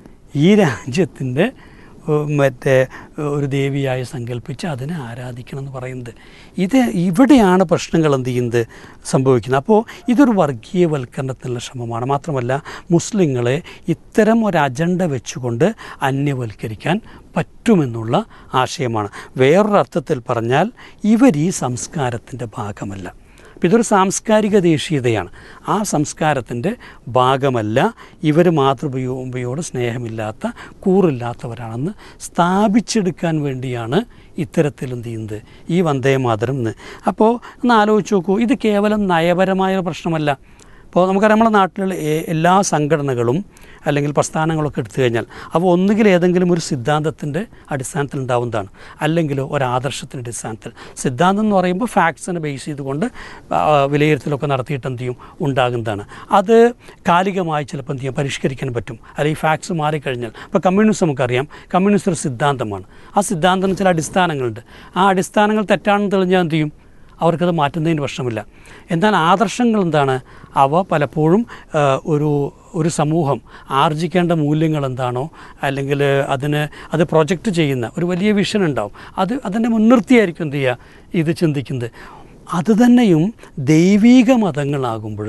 ഈ രാജ്യത്തിൻ്റെ ഏഹ്, മറ്റേ ഏഹ്, ഒരു ദേവിയായി സങ്കല്പിച്ച് അതിനെ ആരാധിക്കണം എന്ന് പറയുന്നത് ഇത് ഇവിടെയാണ് പ്രശ്നങ്ങൾ എന്ത് ചെയ്യുന്നത് സംഭവിക്കുന്നത് അപ്പോൾ ഇതൊരു വർഗീയവൽക്കരണത്തിനുള്ള ശ്രമമാണ് മാത്രമല്ല മുസ്ലിങ്ങളെ ഇത്തരം ഒരു അജണ്ട വെച്ചുകൊണ്ട് അന്യവൽക്കരിക്കാൻ പറ്റുമെന്നുള്ള ആശയമാണ് വേറൊരർത്ഥത്തിൽ പറഞ്ഞാൽ ഇവർ ഈ സംസ്കാരത്തിൻ്റെ ഭാഗമല്ല അപ്പോൾ ഇതൊരു സാംസ്കാരിക ദേശീയതയാണ് ആ സംസ്കാരത്തിൻ്റെ ഭാഗമല്ല ഇവർ മാതൃഭൂമിയോട് സ്നേഹമില്ലാത്ത കൂറില്ലാത്തവരാണെന്ന് സ്ഥാപിച്ചെടുക്കാൻ വേണ്ടിയാണ് ഇത്തരത്തിൽ എന്ത് ചെയ്യുന്നത് ഈ വന്ദേ മാതരം എന്ന് അപ്പോൾ ഒന്ന് ആലോചിച്ച് നോക്കൂ ഇത് കേവലം നയപരമായ ഒരു പ്രശ്നമല്ല ഇപ്പോൾ നമുക്കറിയാം നമ്മുടെ നാട്ടിലുള്ള എ- എല്ലാ സംഘടനകളും അല്ലെങ്കിൽ പ്രസ്ഥാനങ്ങളൊക്കെ എടുത്തു കഴിഞ്ഞാൽ അവ ഒന്നുകിൽ ഏതെങ്കിലും ഒരു സിദ്ധാന്തത്തിൻ്റെ അടിസ്ഥാനത്തിൽ ഉണ്ടാവുന്നതാണ് അല്ലെങ്കിൽ ഒരു ആദർശത്തിൻ്റെ അടിസ്ഥാനത്തിൽ സിദ്ധാന്തം എന്ന് പറയുമ്പോൾ ഫാക്ട്സിനെ ബേസ് ചെയ്തുകൊണ്ട് ആ, വിലയിരുത്തലൊക്കെ നടത്തിയിട്ട് എന്ത് ചെയ്യും ഉണ്ടാകുന്നതാണ് അത് കാലികമായി ചിലപ്പോൾ എന്ത് ചെയ്യാം പരിഷ്കരിക്കാൻ പറ്റും അല്ലെങ്കിൽ ഫാക്ട്സ് മാറിക്കഴിഞ്ഞാൽ ഇപ്പോൾ കമ്മ്യൂണിസം നമുക്കറിയാം കമ്മ്യൂണിസ്റ്റ് ഒരു സിദ്ധാന്തമാണ് ആ സിദ്ധാന്തത്തിന് ചില അടിസ്ഥാനങ്ങളുണ്ട് ആ അടിസ്ഥാനങ്ങൾ തെറ്റാണെന്ന് തെളിഞ്ഞാൽ എന്ത് ചെയ്യും അവർക്കത് മാറ്റുന്നതിന് പ്രശ്നമില്ല എന്നാൽ ആദർശങ്ങൾ എന്താണ് അവ പലപ്പോഴും ആ, ഒരു ഒരു സമൂഹം ആർജിക്കേണ്ട മൂല്യങ്ങൾ എന്താണോ അല്ലെങ്കിൽ അതിന് അത് പ്രൊജക്റ്റ് ചെയ്യുന്ന ഒരു വലിയ വിഷൻ ഉണ്ടാവും അത് അതിനെ മുൻനിർത്തിയായിരിക്കും എന്ത് ചെയ്യുക ഇത് ചിന്തിക്കുന്നത് അത് തന്നെയും ദൈവീക മതങ്ങളാകുമ്പോൾ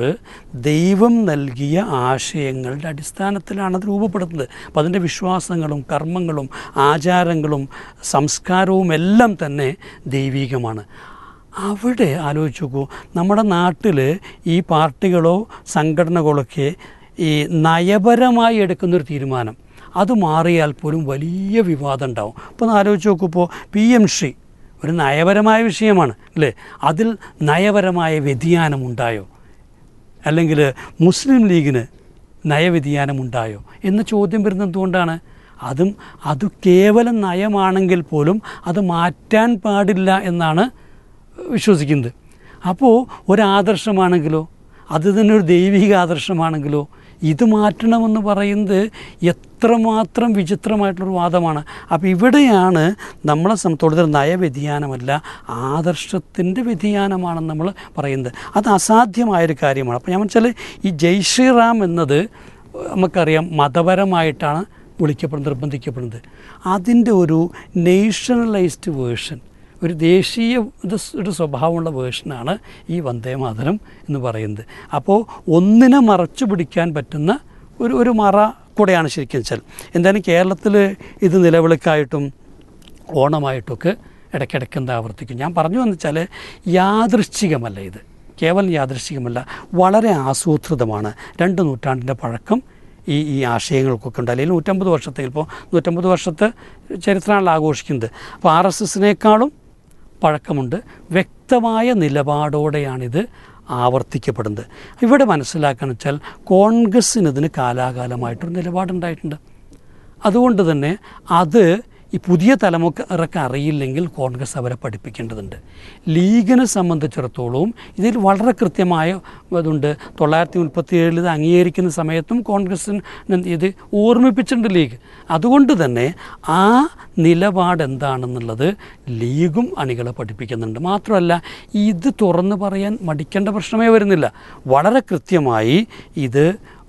ദൈവം നൽകിയ ആശയങ്ങളുടെ അടിസ്ഥാനത്തിലാണ് അത് രൂപപ്പെടുത്തുന്നത് അപ്പം അതിൻ്റെ വിശ്വാസങ്ങളും കർമ്മങ്ങളും ആചാരങ്ങളും സംസ്കാരവും എല്ലാം തന്നെ ദൈവീകമാണ് അവിടെ ആലോചിച്ച് നോക്കൂ നമ്മുടെ നാട്ടിൽ ഈ പാർട്ടികളോ സംഘടനകളൊക്കെ ഈ നയപരമായി എടുക്കുന്നൊരു തീരുമാനം അത് മാറിയാൽ പോലും വലിയ വിവാദം ഉണ്ടാവും അപ്പോൾ ഒന്ന് ആലോചിച്ച് നോക്കൂ ഇപ്പോൾ പി എം ശ്രീ ഒരു നയപരമായ വിഷയമാണ് അല്ലേ അതിൽ നയപരമായ വ്യതിയാനം ഉണ്ടായോ അല്ലെങ്കിൽ മുസ്ലിം ലീഗിന് നയവ്യതിയാനമുണ്ടായോ എന്ന ചോദ്യം വരുന്നത് എന്തുകൊണ്ടാണ് അതും അത് കേവലം നയമാണെങ്കിൽ പോലും അത് മാറ്റാൻ പാടില്ല എന്നാണ് വിശ്വസിക്കുന്നത് അപ്പോൾ ഒരാദർശമാണെങ്കിലോ അത് തന്നെ ഒരു ദൈവിക ആദർശമാണെങ്കിലോ ഇത് മാറ്റണമെന്ന് പറയുന്നത് എത്രമാത്രം വിചിത്രമായിട്ടുള്ളൊരു വാദമാണ് അപ്പോൾ ഇവിടെയാണ് നമ്മളെ സംബന്ധിച്ചിടത്തോളം നയവ്യതിയാനമല്ല ആദർശത്തിൻ്റെ വ്യതിയാനമാണെന്ന് നമ്മൾ പറയുന്നത് അത് അസാധ്യമായൊരു കാര്യമാണ് അപ്പോൾ ഞാൻ വെച്ചാൽ ഈ ജയ് ശ്രീറാം എന്നത് നമുക്കറിയാം മതപരമായിട്ടാണ് വിളിക്കപ്പെടുന്നത് നിർബന്ധിക്കപ്പെടുന്നത് അതിൻ്റെ ഒരു നേഷണലൈസ്ഡ് വേർഷൻ ഒരു ദേശീയ ഇത് സ് ഒരു സ്വഭാവമുള്ള വേർഷനാണ് ഈ വന്ദേമാതരം എന്ന് പറയുന്നത് അപ്പോൾ ഒന്നിനെ മറച്ചു പിടിക്കാൻ പറ്റുന്ന ഒരു ഒരു മറ കൂടെയാണ് ശരിക്കും വെച്ചാൽ എന്തായാലും കേരളത്തിൽ ഇത് നിലവിളിക്കായിട്ടും ഓണമായിട്ടൊക്കെ ഇടയ്ക്കിടയ്ക്ക് എന്താ ആവർത്തിക്കും ഞാൻ പറഞ്ഞു എന്ന് വെച്ചാൽ യാദൃശ്ചികമല്ല ഇത് കേവലം യാദൃശ്ചികമല്ല വളരെ ആസൂത്രിതമാണ് രണ്ട് നൂറ്റാണ്ടിൻ്റെ പഴക്കം ഈ ഈ ആശയങ്ങൾക്കൊക്കെ ഉണ്ട് അല്ലെങ്കിൽ നൂറ്റമ്പത് വർഷത്തെ ഇപ്പോൾ നൂറ്റമ്പത് വർഷത്തെ ചരിത്രമാണല്ലോ ആഘോഷിക്കുന്നത് അപ്പോൾ ആർ എസ് എസിനേക്കാളും പഴക്കമുണ്ട് വ്യക്തമായ നിലപാടോടെയാണിത് ആവർത്തിക്കപ്പെടുന്നത് ഇവിടെ മനസ്സിലാക്കുകയെന്ന് വെച്ചാൽ കോൺഗ്രസ്സിന് ഇതിന് കാലാകാലമായിട്ടൊരു നിലപാടുണ്ടായിട്ടുണ്ട് അതുകൊണ്ട് തന്നെ അത് ഈ പുതിയ തലമുറക്ക് അറിയില്ലെങ്കിൽ കോൺഗ്രസ് അവരെ പഠിപ്പിക്കേണ്ടതുണ്ട് ലീഗിനെ സംബന്ധിച്ചിടത്തോളവും ഇതിൽ വളരെ കൃത്യമായ ഇതുണ്ട് തൊള്ളായിരത്തി മുപ്പത്തി ഏഴിൽ ഇത് അംഗീകരിക്കുന്ന സമയത്തും കോൺഗ്രസ്സിന് ഇത് ഓർമ്മിപ്പിച്ചിട്ടുണ്ട് ലീഗ് അതുകൊണ്ട് തന്നെ ആ നിലപാട് എന്താണെന്നുള്ളത് ലീഗും അണികളെ പഠിപ്പിക്കുന്നുണ്ട് മാത്രമല്ല ഇത് തുറന്നു പറയാൻ മടിക്കേണ്ട പ്രശ്നമേ വരുന്നില്ല വളരെ കൃത്യമായി ഇത്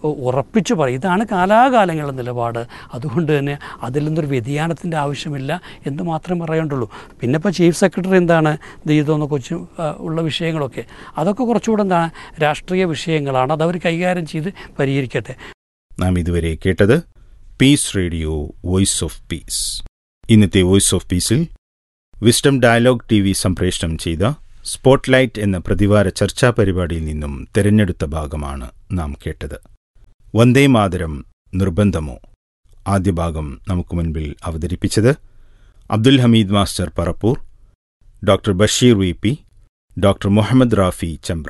ഉ- ഉറപ്പിച്ചു പറയും ഇതാണ് കാലാകാലങ്ങളുടെ നിലപാട് അതുകൊണ്ട് തന്നെ അതിൽ നിന്നൊരു വ്യതിയാനത്തിൻ്റെ ആവശ്യമില്ല എന്ന് മാത്രമേ പറയേണ്ടുള്ളൂ പിന്നെ ഇപ്പോൾ ചീഫ് സെക്രട്ടറി എന്താണ് ദീതമെന്ന് കൊച്ചു ആ, ഉള്ള വിഷയങ്ങളൊക്കെ അതൊക്കെ കുറച്ചുകൂടെ എന്താണ് രാഷ്ട്രീയ വിഷയങ്ങളാണ് അതവർ കൈകാര്യം ചെയ്ത് പരിഹരിക്കട്ടെ നാം ഇതുവരെ കേട്ടത് peace radio voice of peace ഇന്നത്തെ വോയിസ് ഓഫ് പീസിൽ വിസ്ഡം ഡയലോഗ് ടി വി സംപ്രേഷണം ചെയ്ത സ്പോട്ട്ലൈറ്റ് എന്ന പ്രതിവാര ചർച്ചാ പരിപാടിയിൽ നിന്നും തിരഞ്ഞെടുത്ത ഭാഗമാണ് നാം കേട്ടത് വന്ദേ മാതരം നിർബന്ധമോ ആദ്യ ഭാഗം നമുക്ക് മുൻപിൽ അവതരിപ്പിച്ചത് Abdul Hameed master Parappur doctor Basheer V P doctor Muhammad Rafi Chembra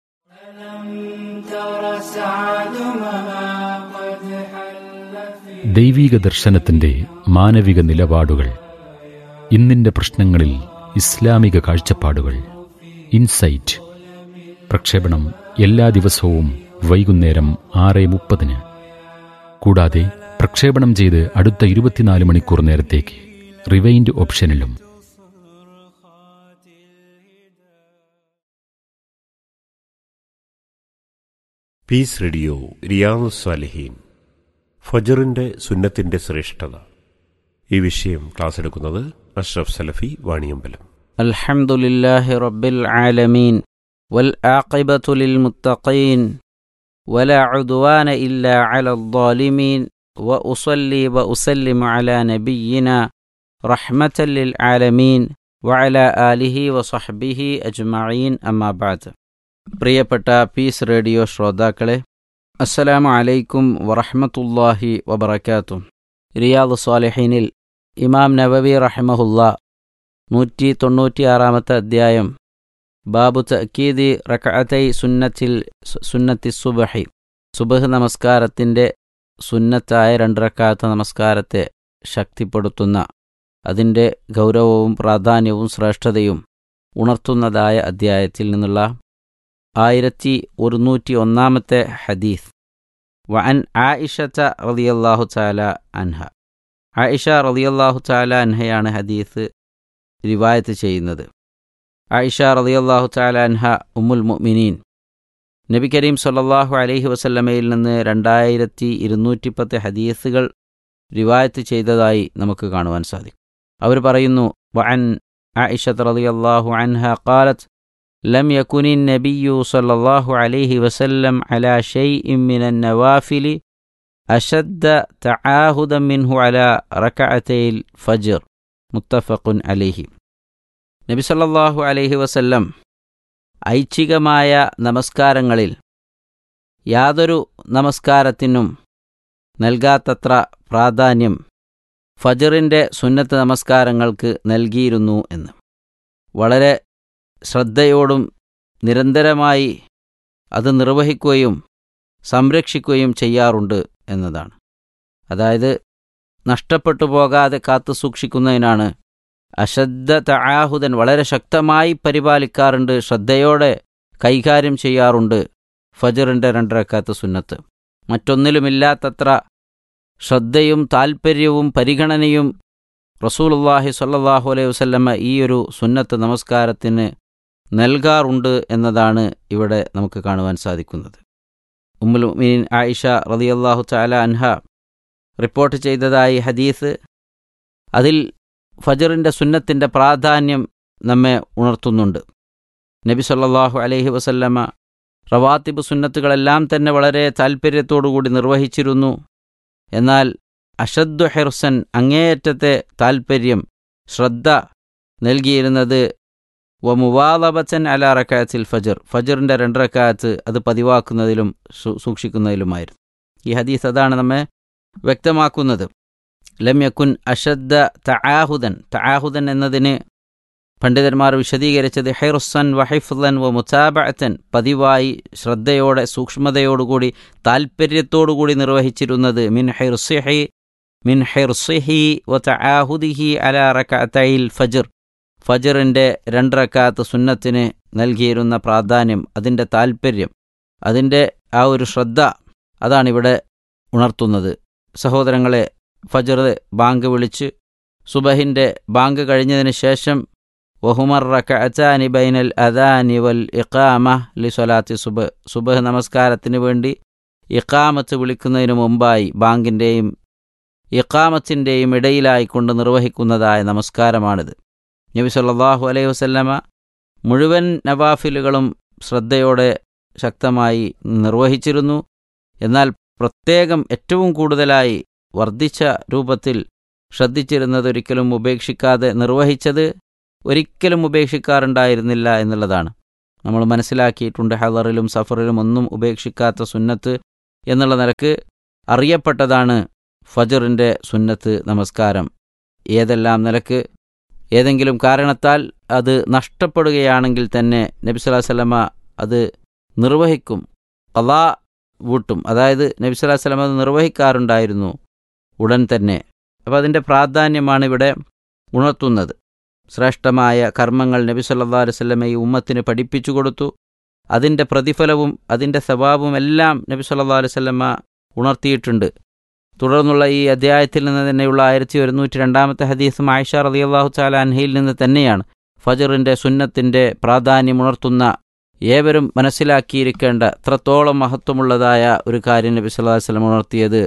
ദൈവീക ദർശനത്തിന്റെ മാനവിക നിലപാടുകൾ ഇന്നിന്റെ പ്രശ്നങ്ങളിൽ ഇസ്ലാമിക കാഴ്ചപ്പാടുകൾ ഇൻസൈറ്റ് പ്രക്ഷേപണം എല്ലാ ദിവസവും വൈകുന്നേരം ആറ് മുപ്പതിന് കൂടാതെ പ്രക്ഷേപണം ചെയ്ത് അടുത്ത ഇരുപത്തിനാല് മണിക്കൂർ നേരത്തേക്ക് റിവൈൻഡ് ഓപ്ഷനിലും പീസ് റേഡിയോ റിയാദു സാലിഹീൻ ഫജറിന്റെ സുന്നത്തിന്റെ ശ്രേഷ്ഠത ഈ വിഷയം ക്ലാസ് എടുക്കുന്നത് അഷ്റഫ് സലഫി വാണിയമ്പലം الحمد لله رب العالمين والعاقبة للمتقين ولا عدوان إلا على الظالمين وأصلي وأسلم على نبينا رحمة للعالمين وعلى آله وصحبه أجمعين أما بعد പ്രിയപ്പെട്ട പീസ് റേഡിയോ ശ്രോതാക്കളെ അസ്സലാമു അലൈക്കും വറഹ്മത്തുള്ളാഹി വബറകാതുഹു റിയാദ് സ്വാലിഹീനിൽ ഇമാം നവവി റഹ്മഹുല്ല നൂറ്റി തൊണ്ണൂറ്റിയാറാമത്തെ അധ്യായം ബാബു തക്കീദി റക്കഅത്തൈ സുന്നത്തിൽ സുന്നത്തി സുബഹി സുബഹ് നമസ്കാരത്തിൻ്റെ സുന്നത്തായ രണ്ടരക്കാത്ത നമസ്കാരത്തെ ശക്തിപ്പെടുത്തുന്ന അതിൻ്റെ ഗൗരവവും പ്രാധാന്യവും ശ്രേഷ്ഠതയും ഉണർത്തുന്നതായ അധ്യായത്തിൽ നിന്നുള്ള ആയിരത്തി ഒരുന്നൂറ്റി ഒന്നാമത്തെ ഹദീസ് വഅൻ ആയിഷത്ത റളിയല്ലാഹു തആല അൻഹ ആയിഷ റളിയല്ലാഹു തആല അൻഹയാണ് ഹദീസ് റിവായത്ത് ചെയ്യുന്നത് ആയിഷ റളിയല്ലാഹു തആല അൻഹ ഉമ്മുൽ മുഅ്മിനീൻ നബി കരീം സല്ലല്ലാഹു അലൈഹി വസല്ലമയിൽ നിന്ന് രണ്ടായിരത്തി ഇരുന്നൂറ്റി പത്ത് ഹദീസുകൾ റിവായത്ത് ചെയ്തതായി നമുക്ക് കാണുവാൻ സാധിക്കും അവർ പറയുന്നു വഅൻ ആയിഷ റളിയല്ലാഹു അൻഹ ഖാലത്ത് لم يكن النبي صلى الله عليه وسلم على شيء من النوافل أشد تعاهدا منه على ركعتي الفجر മുത്തഫഖുൻ അലിഹി നബി സല്ലല്ലാഹു അലൈഹി വസല്ലം ഐച്ഛികമായ നമസ്കാരങ്ങളിൽ യാതൊരു നമസ്കാരത്തിനും നൽകാത്തത്ര പ്രാധാന്യം ഫജറിൻ്റെ സുന്നത്ത് നമസ്കാരങ്ങൾക്ക് നൽകിയിരുന്നു എന്ന് വളരെ ശ്രദ്ധയോടും നിരന്തരമായി അത് നിർവഹിക്കുകയും സംരക്ഷിക്കുകയും ചെയ്യാറുണ്ട് എന്നതാണ് അതായത് നഷ്ടപ്പെട്ടു പോകാതെ കാത്തു സൂക്ഷിക്കുന്നതിനാണ് അശ്രദ്ധ തആഹുദൻ വളരെ ശക്തമായി പരിപാലിക്കാറുണ്ട് ശ്രദ്ധയോടെ കൈകാര്യം ചെയ്യാറുണ്ട് ഫജറിൻ്റെ രണ്ടരക്കാത്ത സുന്നത്ത് മറ്റൊന്നിലുമില്ലാത്തത്ര ശ്രദ്ധയും താൽപ്പര്യവും പരിഗണനയും റസൂലുള്ളാഹി സ്വല്ലല്ലാഹു അലൈഹി വസല്ലമ ഈ ഒരു സുന്നത്ത് നമസ്കാരത്തിന് നൽകാറുണ്ട് എന്നതാണ് ഇവിടെ നമുക്ക് കാണുവാൻ സാധിക്കുന്നത് ഉമ്മുൽ മുഅ്മിനീൻ ആയിഷ റളിയല്ലാഹു തആല അൻഹ റിപ്പോർട്ട് ചെയ്തതായി ഹദീസ് അതിൽ ഫജറിൻ്റെ സുന്നത്തിൻ്റെ പ്രാധാന്യം നമ്മെ ഉണർത്തുന്നുണ്ട് നബി സല്ലല്ലാഹു അലൈഹി വസല്ലമ റവാത്തിബ് സുന്നത്തുകളെല്ലാം തന്നെ വളരെ താൽപ്പര്യത്തോടുകൂടി നിർവഹിച്ചിരുന്നു എന്നാൽ അഷദ്ദു ഹിർസൻ അങ്ങേയറ്റത്തെ താൽപ്പര്യം ശ്രദ്ധ നൽകിയിരുന്നത് വ മുവാലബച്ചൻ അല റക്കാത്തിൽ ഫജർ ഫജറിൻ്റെ രണ്ടരക്കാത്ത് അത് പതിവാക്കുന്നതിലും സൂക്ഷിക്കുന്നതിലുമായിരുന്നു ഈ ഹദീസ് അതാണ് നമ്മെ വ്യക്തമാക്കുന്നത് ലമ്യക്കുൻ അഷദ്ദ തആഹുദൻ തആഹുദൻ എന്നതിന് പണ്ഡിതന്മാർ വിശദീകരിച്ചത് ഹൈറുസൻ വഹിഫുലൻ വ മുസാബഅത്തൻ പതിവായി ശ്രദ്ധയോടെ സൂക്ഷ്മതയോടുകൂടി താൽപ്പര്യത്തോടുകൂടി നിർവഹിച്ചിരുന്നത് മിൻ ഹൈർസിഹി മിൻ ഹൈർസിഹി വ തആഹുദിഹി അല റകഅത്തൈൽ ഫജർ ഫജറിൻ്റെ രണ്ടരക്കാത്ത് സുന്നത്തിന് നൽകിയിരുന്ന പ്രാധാന്യം അതിൻ്റെ താൽപ്പര്യം അതിൻ്റെ ആ ഒരു ശ്രദ്ധ അതാണിവിടെ ഉണർത്തുന്നത് സഹോദരങ്ങളെ ഫജർ ബാങ്ക് വിളിച്ച് സുബഹിൻ്റെ ബാങ്ക് കഴിഞ്ഞതിന് ശേഷം വഹുമർ റക്കഅത്താനി ബൈനൽ അദാനി വൽ ഇഖാമ ലി സ്വലാത്തി സുബ് സുബഹ് നമസ്കാരത്തിന് വേണ്ടി ഇഖാമത്ത് വിളിക്കുന്നതിന് മുമ്പായി ബാങ്കിൻ്റെയും ഇഖാമത്തിൻ്റെയും ഇടയിലായിക്കൊണ്ട് നിർവഹിക്കുന്നതായ നമസ്കാരമാണിത് നബി സല്ലല്ലാഹു അലൈഹി വസല്ലമ മുഴുവൻ നവാഫിലുകളും ശ്രദ്ധയോടെ ശക്തമായി നിർവഹിച്ചിരുന്നു എന്നാൽ പ്രത്യേകം ഏറ്റവും കൂടുതലായി വർദ്ധിച്ച രൂപത്തിൽ ശ്രദ്ധിച്ചിരുന്നത് ഒരിക്കലും ഉപേക്ഷിക്കാതെ നിർവഹിച്ചത് ഒരിക്കലും ഉപേക്ഷിക്കാറുണ്ടായിരുന്നില്ല എന്നുള്ളതാണ് നമ്മൾ മനസ്സിലാക്കിയിട്ടുണ്ട് ഹദറിലും സഫറിലും ഒന്നും ഉപേക്ഷിക്കാത്ത സുന്നത്ത് എന്നുള്ള നിലക്ക് അറിയപ്പെട്ടതാണ് ഫജറിൻ്റെ സുന്നത്ത് നമസ്കാരം ഏതെല്ലാം നിലക്ക് ഏതെങ്കിലും കാരണത്താൽ അത് നഷ്ടപ്പെടുകയാണെങ്കിൽ തന്നെ നബി സ്വല്ലല്ലാഹു അലൈഹി വസല്ലമ അത് നിർവഹിക്കും കലാ വീട്ടും അതായത് നബി സ്വല്ലല്ലാഹു അലൈഹി വസല്ലമ അത് നിർവഹിക്കാറുണ്ടായിരുന്നു ഉടൻ തന്നെ അപ്പോൾ അതിൻ്റെ പ്രാധാന്യമാണ് ഇവിടെ ഉണർത്തുന്നത് ശ്രേഷ്ഠമായ കർമ്മങ്ങൾ നബി സല്ലല്ലാഹു അലൈഹി വസല്ലമ ഈ ഉമ്മത്തിന് പഠിപ്പിച്ചു കൊടുത്തു അതിൻ്റെ പ്രതിഫലവും അതിൻ്റെ സവാബും എല്ലാം നബി സല്ലല്ലാഹു അലൈഹി വസല്ലമ ഉണർത്തിയിട്ടുണ്ട് തുടർന്നുള്ള ഈ അധ്യായത്തിൽ നിന്ന് തന്നെയുള്ള ആയിരത്തി ഒരുന്നൂറ്റി രണ്ടാമത്തെ ഹദീസും ആയിഷ റളിയല്ലാഹു തആല അൻഹയിൽ നിന്ന് തന്നെയാണ് ഫജറിൻ്റെ സുന്നത്തിൻ്റെ പ്രാധാന്യം ഉണർത്തുന്ന ഏവരും മനസ്സിലാക്കിയിരിക്കേണ്ട എത്രത്തോളം മഹത്വമുള്ളതായ ഒരു കാര്യം നബി സല്ലല്ലാഹു അലൈഹി വസല്ലം ഉണർത്തിയത്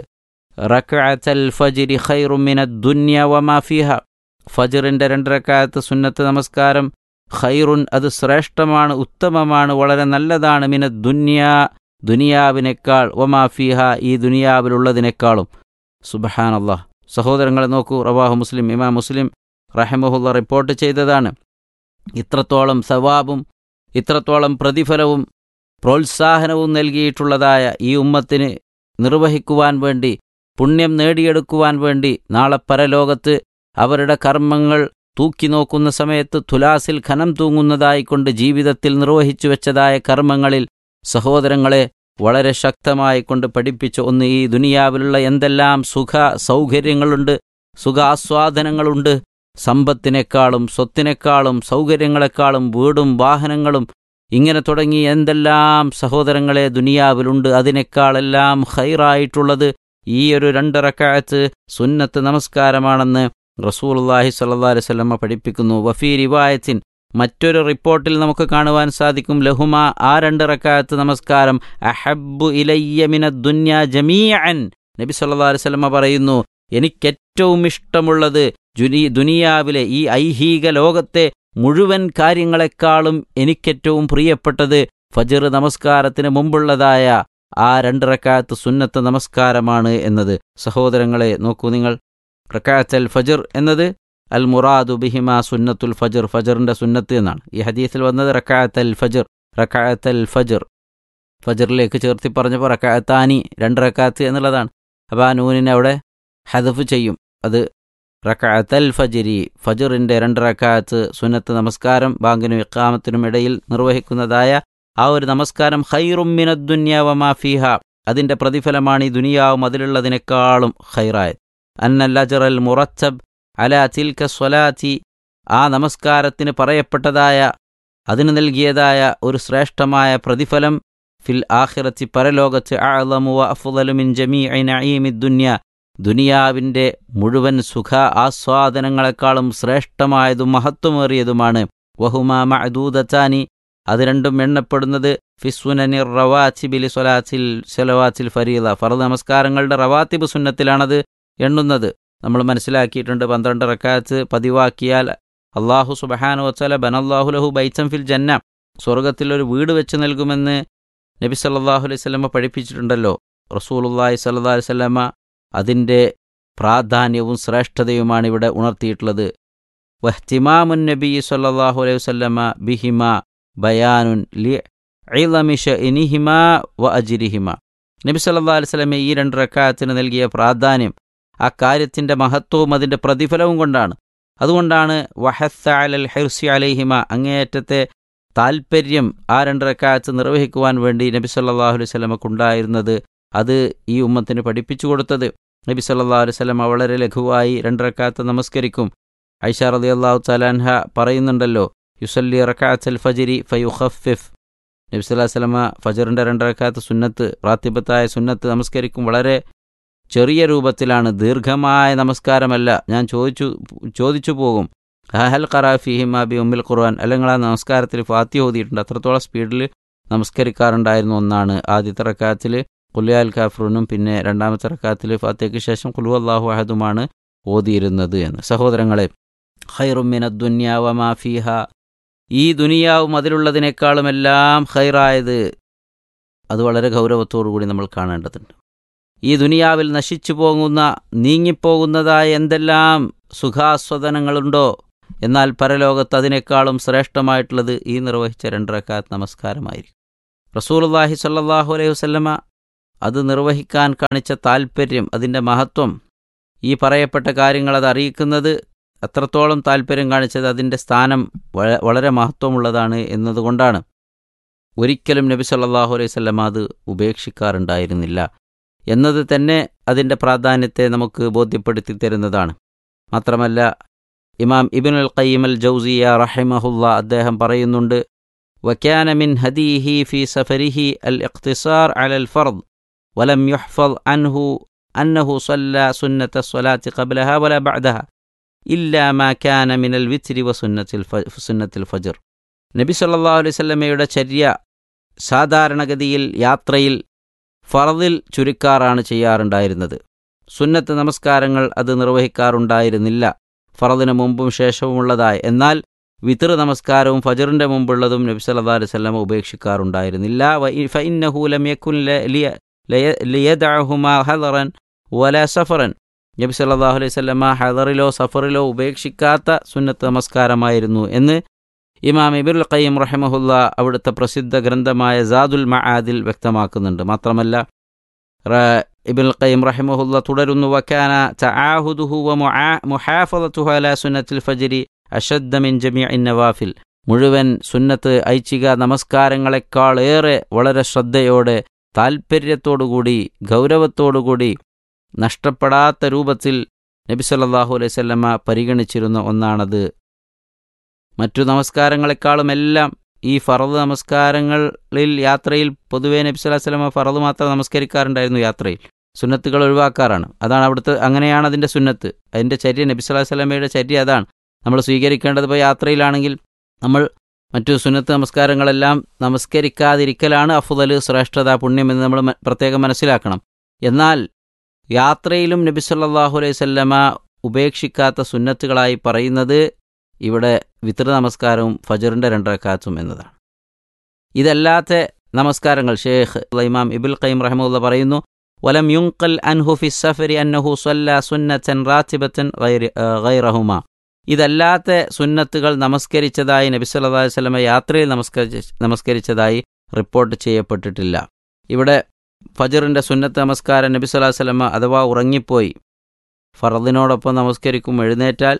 റക്അത്തൽ ഫജ്രി ഖൈറും മിനദ് ദുനിയ വമാ ഫീഹ ഫജറിൻ്റെ രണ്ടരക്കാലത്ത് സുന്നത്ത് നമസ്കാരം ഖൈറുൻ അത് ശ്രേഷ്ഠമാണ് ഉത്തമമാണ് വളരെ നല്ലതാണ് മിന ദുന്യ ദുനിയാവിനേക്കാൾ ഒമാ ഫിഹ ഈ ദുനിയാവിലുള്ളതിനേക്കാളും സുബഹാനല്ലാഹ് സഹോദരങ്ങളെ നോക്കൂ റവാഹു മുസ്ലിം ഇമാം മുസ്ലിം റഹമുല്ല റിപ്പോർട്ട് ചെയ്തതാണ് ഇത്രത്തോളം സവാബും ഇത്രത്തോളം പ്രതിഫലവും പ്രോത്സാഹനവും നൽകിയിട്ടുള്ളതായ ഈ ഉമ്മത്തിന് നിർവഹിക്കുവാൻ വേണ്ടി പുണ്യം നേടിയെടുക്കുവാൻ വേണ്ടി നാളെ പരലോകത്ത് അവരുടെ കർമ്മങ്ങൾ തൂക്കി നോക്കുന്ന സമയത്ത് തുലാസിൽ ഖനം തൂങ്ങുന്നതായിക്കൊണ്ട് ജീവിതത്തിൽ നിർവഹിച്ചു വെച്ചതായ കർമ്മങ്ങളിൽ സഹോദരങ്ങളെ വളരെ ശക്തമായി കൊണ്ട് പഠിപ്പിച്ച ഒന്ന് ഈ ദുനിയാവിലുള്ള എന്തെല്ലാം സുഖ സൗകര്യങ്ങളുണ്ട് സുഖാസ്വാദനങ്ങളുണ്ട് സമ്പത്തിനേക്കാളും സ്വത്തിനേക്കാളും സൗകര്യങ്ങളെക്കാളും വീടും വാഹനങ്ങളും ഇങ്ങനെ തുടങ്ങി എന്തെല്ലാം സഹോദരങ്ങളെ ദുനിയാവിലുണ്ട് അതിനേക്കാളെല്ലാം ഹൈറായിട്ടുള്ളത് ഈ ഒരു രണ്ടറക്കാലത്ത് സുന്നത്ത് നമസ്കാരമാണെന്ന് റസൂലുള്ളാഹി സ്വല്ലല്ലാഹി അലൈഹി വസല്ലമ പഠിപ്പിക്കുന്നു വഫീ റിവായത്തിൻ മറ്റൊരു റിപ്പോർട്ടിൽ നമുക്ക് കാണുവാൻ സാധിക്കും ലഹുമ ആ രണ്ട് റക്കായത്ത് നമസ്കാരം അഹബ്ബു ഇലയ്യ മിന ദുന്യ ജമീഅൻ നബി സല്ലല്ലാഹു അലൈഹി വസല്ലമ പറയുന്നു എനിക്കേറ്റവും ഇഷ്ടമുള്ളത് ജുനി ദുനിയാവിലെ ഈ ഐഹിക ലോകത്തെ മുഴുവൻ കാര്യങ്ങളെക്കാളും എനിക്കേറ്റവും പ്രിയപ്പെട്ടത് ഫജർ നമസ്കാരത്തിന് മുമ്പുള്ളതായ ആ രണ്ട് റക്കായത്ത് സുന്നത്ത് നമസ്കാരമാണ് എന്നത് സഹോദരങ്ങളെ നോക്കൂ നിങ്ങൾ റക്കായത്തൽ ഫജർ എന്നത് അൽ മുറാദു ബിഹിമ സുന്നത്തുൽ ഫജർ ഫജറിന്റെ സുന്നത്ത് എന്നാണ് ഈ ഹദീസിൽ വന്നത് റക്കായത്തൽ ഫജർ റക്കായത്തൽ ഫജർ ഫജറിലേക്ക് ചേർത്തി പറഞ്ഞപ്പോൾ റക്കായത്താനി രണ്ട് റക്കാത്ത് എന്നുള്ളതാണ് അപ്പോൾ ആ നൂനിനെ അവിടെ ഹദഫ് ചെയ്യും അത് റക്കായത്തൽ ഫജരി ഫജറിന്റെ രണ്ട് റക്കാത്ത് സുന്നത്ത് നമസ്കാരം ബാങ്കിനും ഇക്കാമത്തിനും ഇടയിൽ നിർവഹിക്കുന്നതായ ആ ഒരു നമസ്കാരം ഹൈറും മിനദ്ദുന്യ വമാ ഫീഹ അതിന്റെ പ്രതിഫലമാണ് ഈ ദുനിയാവും അതിലുള്ളതിനേക്കാളും ഹൈറായത് അന്നല്ലജറൽ മുറത്തബ് അല തിൽക സ്വലാത്തി ആ നമസ്കാരത്തിന് പറയപ്പെട്ടതായ അതിന് നൽകിയതായ ഒരു ശ്രേഷ്ഠമായ പ്രതിഫലം ഫിൽ ആഖിറത്തി പരലോകത്ത് അഅലമു വ അഫ്ളലു മിൻ ജമീഇ നഈമി ദുനിയ ദുനിയാവിൻ്റെ മുഴുവൻ സുഖ ആസ്വാദനങ്ങളെക്കാളും ശ്രേഷ്ഠമായതും മഹത്വമേറിയതുമാണ് വഹുമാ മഅദൂദത്താനി അത് രണ്ടും എണ്ണപ്പെടുന്നത് ഫിസ്സുനനി റവാത്തിബിലി സ്വലാത്തിൽ സ്വലവാത്തിൽ ഫരീദ ഫറദ് നമസ്കാരങ്ങളുടെ റവാത്തിബ് സുന്നത്തിലാണത് എണ്ണുന്നത് നമ്മൾ മനസ്സിലാക്കിയിട്ടുണ്ട് പന്ത്രണ്ട് റക്കാത്ത് പതിവാക്കിയാൽ അള്ളാഹു സുബഹാനു വച്ചാല ബനല്ലാഹു ലഹു ബൈച്ചം ഫിൽ ജന്ന സ്വർഗത്തിൽ ഒരു വീട് വെച്ച് നൽകുമെന്ന് നബി സല്ലാഹു അലൈഹി സ്വലമ പഠിപ്പിച്ചിട്ടുണ്ടല്ലോ റസൂലുല്ലാഹി സല്ലാ അലൈഹി സ്വലമ അതിൻ്റെ പ്രാധാന്യവും ശ്രേഷ്ഠതയുമാണ് ഇവിടെ ഉണർത്തിയിട്ടുള്ളത് വഹ്തിമാമുൻ നബി സല്ലാഹു അലൈഹി വസല്ലമ ബിഹിമ ബയാനുൻ ലി ഇളമിഷ ഇനിഹിമ വ അജിരിഹിമ നബി സല്ലാ അലൈഹി സ്വലമ ഈ രണ്ട് റക്കാത്തിന് നൽകിയ പ്രാധാന്യം ആ കാര്യത്തിൻ്റെ മഹത്വവും അതിൻ്റെ പ്രതിഫലവും കൊണ്ടാണ് അതുകൊണ്ടാണ് വഹത്ത അലൽ ഹെർസി അലൈഹിമ അങ്ങേയറ്റത്തെ താൽപ്പര്യം ആ രണ്ട് റക്കാത്ത് നിർവഹിക്കുവാൻ വേണ്ടി നബി സല്ലാഹു അലൈഹി സ്വലമക്കുണ്ടായിരുന്നത് അത് ഈ ഉമ്മത്തിന് പഠിപ്പിച്ചു കൊടുത്തത് നബി സല്ലാ അലൈഹി സ്വലമ വളരെ ലഘുവായി രണ്ട് റക്കാത്ത് നമസ്കരിക്കും ഐഷ റതി അള്ളാഹു തലാൻഹ പറയുന്നുണ്ടല്ലോ യുസല്ലി റക്കാത്ത് അൽ ഫജിരി ഫയുഖഫിഫ് നബി സല്ലാ സ്വലമ ഫജറിൻ്റെ രണ്ട് റക്കാത്ത് സുന്നത്ത് പ്രാത്തിബത്തായ സുന്നത്ത് നമസ്കരിക്കും വളരെ ചെറിയ രൂപത്തിലാണ് ദീർഘമായ നമസ്കാരമല്ല ഞാൻ ചോദിച്ചു ചോദിച്ചു പോകും ഹഹൽ ഖറാഫിഹിമ ബി ഉമ്മിൽ ഖുർആൻ അല്ലെങ്കിൽ ആ നമസ്കാരത്തിൽ ഫാത്തി ഓതിയിട്ടുണ്ട് അത്രത്തോളം സ്പീഡിൽ നമസ്കരിക്കാറുണ്ടായിരുന്ന ഒന്നാണ് ആദ്യത്തെ റക്കാത്തിൽ കുല്യാൽ കാഫ്രൂനും പിന്നെ രണ്ടാമത്തെ റക്കാത്തിൽ ഫാത്തയ്ക്ക് ശേഷം കുലു അള്ളാഹു അഹദുമാണ് ഓതിയിരുന്നത് എന്ന് സഹോദരങ്ങളെ ഖൈറുമിന ദുന്യാവ മാഫിഹ ഈ ദുനിയാവും അതിലുള്ളതിനേക്കാളുമെല്ലാം ഖൈറായത് അത് വളരെ ഗൗരവത്തോടു കൂടി നമ്മൾ കാണേണ്ടതുണ്ട് ഈ ദുനിയാവിൽ നശിച്ചു പോകുന്ന നീങ്ങിപ്പോകുന്നതായ എന്തെല്ലാം സുഖാസ്വദനങ്ങളുണ്ടോ എന്നാൽ പരലോകത്ത് അതിനേക്കാളും ശ്രേഷ്ഠമായിട്ടുള്ളത് ഈ നിർവഹിച്ച രണ്ടരക്കാത്ത് നമസ്കാരമായിരിക്കും റസൂലുള്ളാഹി സ്വല്ലല്ലാഹു അലൈഹി വസല്ലമ അത് നിർവഹിക്കാൻ കാണിച്ച താൽപ്പര്യം അതിൻ്റെ മഹത്വം ഈ പറയപ്പെട്ട കാര്യങ്ങൾ അത് അറിയിക്കുന്നത് അത്രത്തോളം താൽപ്പര്യം കാണിച്ചത് അതിൻ്റെ സ്ഥാനം വള- വളരെ മഹത്വമുള്ളതാണ് എന്നതുകൊണ്ടാണ് ഒരിക്കലും നബി സല്ലല്ലാഹു അലൈഹി വസല്ലമ അത് ഉപേക്ഷിക്കാറുണ്ടായിരുന്നില്ല എന്നത് തന്നെ അതിൻ്റെ പ്രാധാന്യത്തെ നമുക്ക് ബോധ്യപ്പെടുത്തി തരുന്നതാണ് മാത്രമല്ല ഇമാം ഇബിനുൽ ഖയ്യിം അൽ ജൗസിയ റഹിമഹുല്ല അദ്ദേഹം പറയുന്നുണ്ട് وكان من هديه في سفره الاقتصار على الفرض ولم يحفظ عنه أنه صلى سنة الصلاة قبلها ولا بعدها إلا ما كان من الوتر وسنة الف- سنة الفجر നബി സല്ലല്ലാഹു അലൈഹി വസല്ലമയുടെ ചര്യ സാധാരണഗതിയിൽ യാത്രയിൽ ഫറദിൽ ചുരുക്കാറാണ് ചെയ്യാറുണ്ടായിരുന്നത് സുന്നത്ത് നമസ്കാരങ്ങൾ അത് നിർവഹിക്കാറുണ്ടായിരുന്നില്ല ഫറദിന് മുമ്പും ശേഷവുമുള്ളതായ എന്നാൽ വിതർ നമസ്കാരവും ഫജറിന്റെ മുമ്പുള്ളതും നബി സല്ലല്ലാഹു അലൈഹി വസല്ലം ഉപേക്ഷിക്കാറുണ്ടായിരുന്നില്ല വ ഇ- ഫഇന്നഹു ലം യകുൻ ല- ലിയ- ലയ- ലിയദഅഹുമാ ഹദറൻ വല സഫറൻ നബി സല്ലല്ലാഹു അലൈഹി വസല്ലമ ഹദറിലോ സഫറിലോ ഉപേക്ഷിക്കാത്ത സുന്നത്ത് നമസ്കാരമായിരുന്നു എന്ന് ഇമാം ഇബുൽ ഖയ്യം റഹിമഹുല്ല അവിടുത്തെ പ്രസിദ്ധ ഗ്രന്ഥമായ സാദുൽ മആദിൽ വ്യക്തമാക്കുന്നുണ്ട് മാത്രമല്ല റ- ഇബുൽ ഖയ്യം റഹിമഹുല്ല തുടരുന്നു വക്കാന തആഹുദുഹു വ മുആ- മുഹാഫളതുഹു അലാ സുന്നത്തിൽ ഫജ്രി അഷദ്ദ മിൻ ജമീഇ നവാഫിൽ മുഴുവൻ സുന്നത്ത് ഐച്ഛിക നമസ്കാരങ്ങളെക്കാളേറെ വളരെ ശ്രദ്ധയോടെ താൽപ്പര്യത്തോടുകൂടി ഗൗരവത്തോടുകൂടി നഷ്ടപ്പെടാത്ത രൂപത്തിൽ നബി സല്ലല്ലാഹു അലൈഹി വസല്ലമ പരിഗണിച്ചിരുന്ന ഒന്നാണത് മറ്റു നമസ്കാരങ്ങളെക്കാളും എല്ലാം ഈ ഫറദ് നമസ്കാരങ്ങളിൽ യാത്രയിൽ പൊതുവേ നബി സല്ലല്ലാഹു അലൈഹി വസല്ലമ ഫറദ് മാത്രം നമസ്കരിക്കാറുണ്ടായിരുന്നു യാത്രയിൽ സുന്നത്തുകൾ ഒഴിവാക്കാറാണ് അതാണ് അവിടുത്തെ അങ്ങനെയാണ് അതിൻ്റെ സുന്നത്ത് അതിൻ്റെ ചര്യ നബി സല്ലല്ലാഹു അലൈഹി വസല്ലമയുടെ ചര്യ അതാണ് നമ്മൾ സ്വീകരിക്കേണ്ടത് ഇപ്പോൾ യാത്രയിലാണെങ്കിൽ നമ്മൾ മറ്റു സുന്നത്ത് നമസ്കാരങ്ങളെല്ലാം നമസ്കരിക്കാതിരിക്കലാണ് അഫുദൽ ശ്രേഷ്ഠത പുണ്യം എന്ന് നമ്മൾ മ- പ്രത്യേകം മനസ്സിലാക്കണം എന്നാൽ യാത്രയിലും നബി സല്ലല്ലാഹു അലൈഹി വസല്ലമ ഉപേക്ഷിക്കാത്ത സുന്നത്തുകളായി പറയുന്നത് ഇവിടെ വിതൃ നമസ്കാരവും ഫജറിൻ്റെ രണ്ടരക്കാത്തും എന്നതാണ് ഇതല്ലാത്ത നമസ്കാരങ്ങൾ ഷേഖ് ഇമാം ഇബുൽ ഖൈം റഹ്മുല്ല പറയുന്നു വലം യുങ്കൽ അൻഹു ഫി സഫരി അന്നഹു സല്ല സുന്നത്തൻ റാത്തിബത്തൻ ഗൈറഹുമ ഇതല്ലാത്ത സുന്നത്തുകൾ നമസ്കരിച്ചതായി നബി സല്ലല്ലാഹു അലൈഹി വസല്ലമ യാത്രയിൽ നമസ്കരിച്ച നമസ്കരിച്ചതായി റിപ്പോർട്ട് ചെയ്യപ്പെട്ടിട്ടില്ല ഇവിടെ ഫജറിൻ്റെ സുന്നത്ത് നമസ്കാരം നബി സല്ലല്ലാഹു അലൈഹി വസല്ലമ അഥവാ ഉറങ്ങിപ്പോയി ഫറദിനോടൊപ്പം നമസ്കരിക്കും എഴുന്നേറ്റാൽ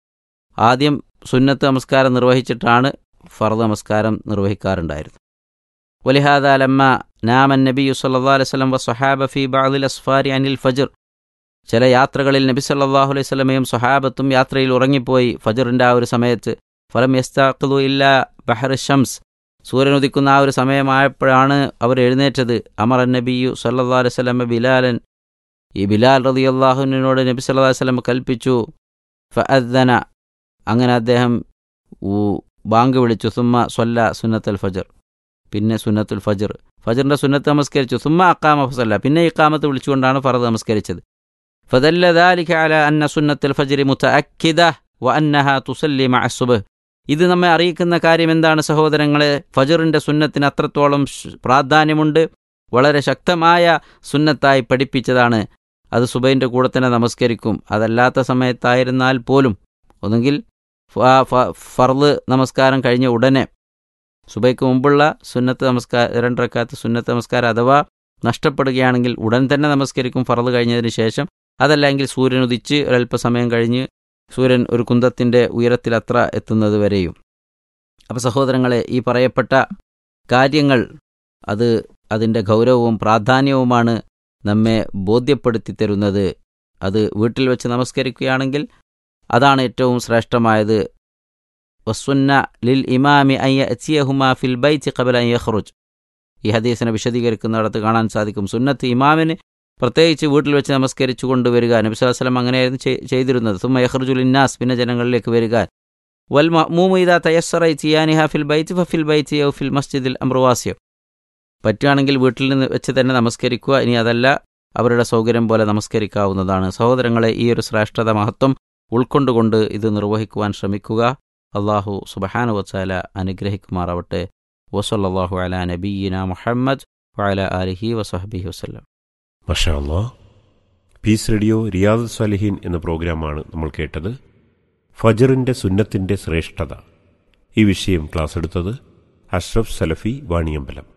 ആദ്യം സുന്നത്ത് നമസ്കാരം നിർവഹിച്ചിട്ടാണ് ഫറദ് നമസ്കാരം നിർവഹിക്കാറുണ്ടായിരുന്നത് വലിഹാദ ലമ്മ നാമൻ നബി സല്ലല്ലാഹു അലൈഹി വസല്ലം വസ്വഹാബ ഫി ബഅദിൽ അസ്ഫാരി അനിൽ ഫജർ ചില യാത്രകളിൽ നബി സല്ലല്ലാഹു അലൈഹി വസല്ലമയും സ്വഹാബത്തും യാത്രയിൽ ഉറങ്ങിപ്പോയി ഫജറിൻ്റെ ആ ഒരു സമയത്ത് ഫലം യസ്താഖ്ലു ഇല്ല ബഹർ ഷംസ് സൂര്യൻ ഉദിക്കുന്ന ആ ഒരു സമയമായപ്പോഴാണ് അവർ എഴുന്നേറ്റത് അമർ നബിയു സല്ലല്ലാഹു അലൈഹി വസല്ലമ ബിലാലൻ ഈ ബിലാൽ റളിയല്ലാഹുവിനോട് നബി സല്ലല്ലാഹു അലൈഹി വസല്ലം കൽപ്പിച്ചു ഫഅദ്ദന അങ്ങനെ അദ്ദേഹം ഊ- ബാങ്ക് വിളിച്ചു സുമ്മ സ്വല്ല സുന്നത്തുൽ ഫജർ പിന്നെ സുന്നത്തുൽ ഫജർ ഫജറിന്റെ സുന്നത്ത് നമസ്കരിച്ചു സുമ്മ അക്കാമ ഫസല്ല പിന്നെ ഇക്കാമത്ത് വിളിച്ചുകൊണ്ടാണ് ഫറദ് നമസ്കരിച്ചത് فدل ذلك على أن سنة الفجر متأكدة وأنها تصلي مع الصبح ഇത് നമ്മെ അറിയിക്കുന്ന കാര്യം എന്താണ് സഹോദരങ്ങളെ ഫജറിന്റെ സുന്നത്തിന് അത്രത്തോളം ശ്- പ്രാധാന്യമുണ്ട് വളരെ ശക്തമായ സുന്നത്തായി പഠിപ്പിച്ചതാണ് അത് സുബൈൻ്റെ കൂടെ തന്നെ നമസ്കരിക്കും അതല്ലാത്ത സമയത്തായിരുന്നാൽ പോലും ഒന്നുകിൽ ഫ- ഫ- ഫർള് നമസ്കാരം കഴിഞ്ഞ ഉടനെ സുബൈക്ക് മുമ്പുള്ള സുന്നത്ത് നമസ്കാരം രണ്ടരക്കാത്ത സുന്നത്ത് നമസ്കാരം അഥവാ നഷ്ടപ്പെടുകയാണെങ്കിൽ ഉടൻ തന്നെ നമസ്കരിക്കും ഫറദ് കഴിഞ്ഞതിന് ശേഷം അതല്ലെങ്കിൽ സൂര്യൻ ഉദിച്ച് ഒരല്പസമയം കഴിഞ്ഞ് സൂര്യൻ ഒരു കുന്തത്തിൻ്റെ ഉയരത്തിലത്ര എത്തുന്നത് വരെയും അപ്പോൾ സഹോദരങ്ങളെ ഈ പറയപ്പെട്ട കാര്യങ്ങൾ അത് അതിൻ്റെ ഗൗരവവും പ്രാധാന്യവുമാണ് നമ്മെ ബോധ്യപ്പെടുത്തി തരുന്നത് അത് വീട്ടിൽ വെച്ച് നമസ്കരിക്കുകയാണെങ്കിൽ അതാണ് ഏറ്റവും ശ്രേഷ്ഠമായത് വസ്സുന്ന ലിൽ ഇമാമി അയ്യ എത്തിയഹുമാ ഫിൽ ബൈറ്റ് കബല യഹ്റുജ് ഈ ഹദീസിനെ വിശദീകരിക്കുന്നിടത്ത് കാണാൻ സാധിക്കും സുന്നത്ത് ഇമാമിന് പ്രത്യേകിച്ച് വീട്ടിൽ വെച്ച് നമസ്കരിച്ചു കൊണ്ടുവരിക നബി സ്വല്ലല്ലാഹു അലൈഹി വസല്ലം അങ്ങനെയായിരുന്നു ചെയ്- ചെയ്തിരുന്നത് സുമ്മ യഹ്റുജുൽ ഇന്നാസ് പിന്നെ ജനങ്ങളിലേക്ക് വരിക വൽ മഅ്മൂമു ഇദാ തയസ്സറ ഇത്തിയാനിഹ ഫിൽ ബൈത്ത് ഫഫിൽ ബൈത്ത് ഔ ഫിൽ മസ്ജിദിൽ അംറുവാസിയോ പറ്റുകയാണെങ്കിൽ വീട്ടിൽ നിന്ന് വെച്ച് തന്നെ നമസ്കരിക്കുക ഇനി അതല്ല അവരുടെ സൗകര്യം പോലെ നമസ്കരിക്കാവുന്നതാണ് സഹോദരങ്ങളെ ഈ ഒരു ശ്രേഷ്ഠത മഹത്വം ഉൾക്കൊണ്ടുകൊണ്ട് ഇത് നിർവഹിക്കുവാൻ ശ്രമിക്കുക അള്ളാഹു സുബഹാനു വച്ചാല അനുഗ്രഹിക്കുമാറാവട്ടെ വസല്ലാഹു അല നബീന മുഹമ്മദ് വഅല ആലിഹി വസഹബിഹി വസ്ലം മഷാ അല്ലാ പീസ് റേഡിയോ റിയാദ് സ്വാലിഹീൻ എന്ന പ്രോഗ്രാമാണ് നമ്മൾ കേട്ടത് ഫജറിന്റെ സുന്നത്തിന്റെ ശ്രേഷ്ഠത ഈ വിഷയം ക്ലാസ് എടുത്തത് അഷ്റഫ് സലഫി വാണിയമ്പലം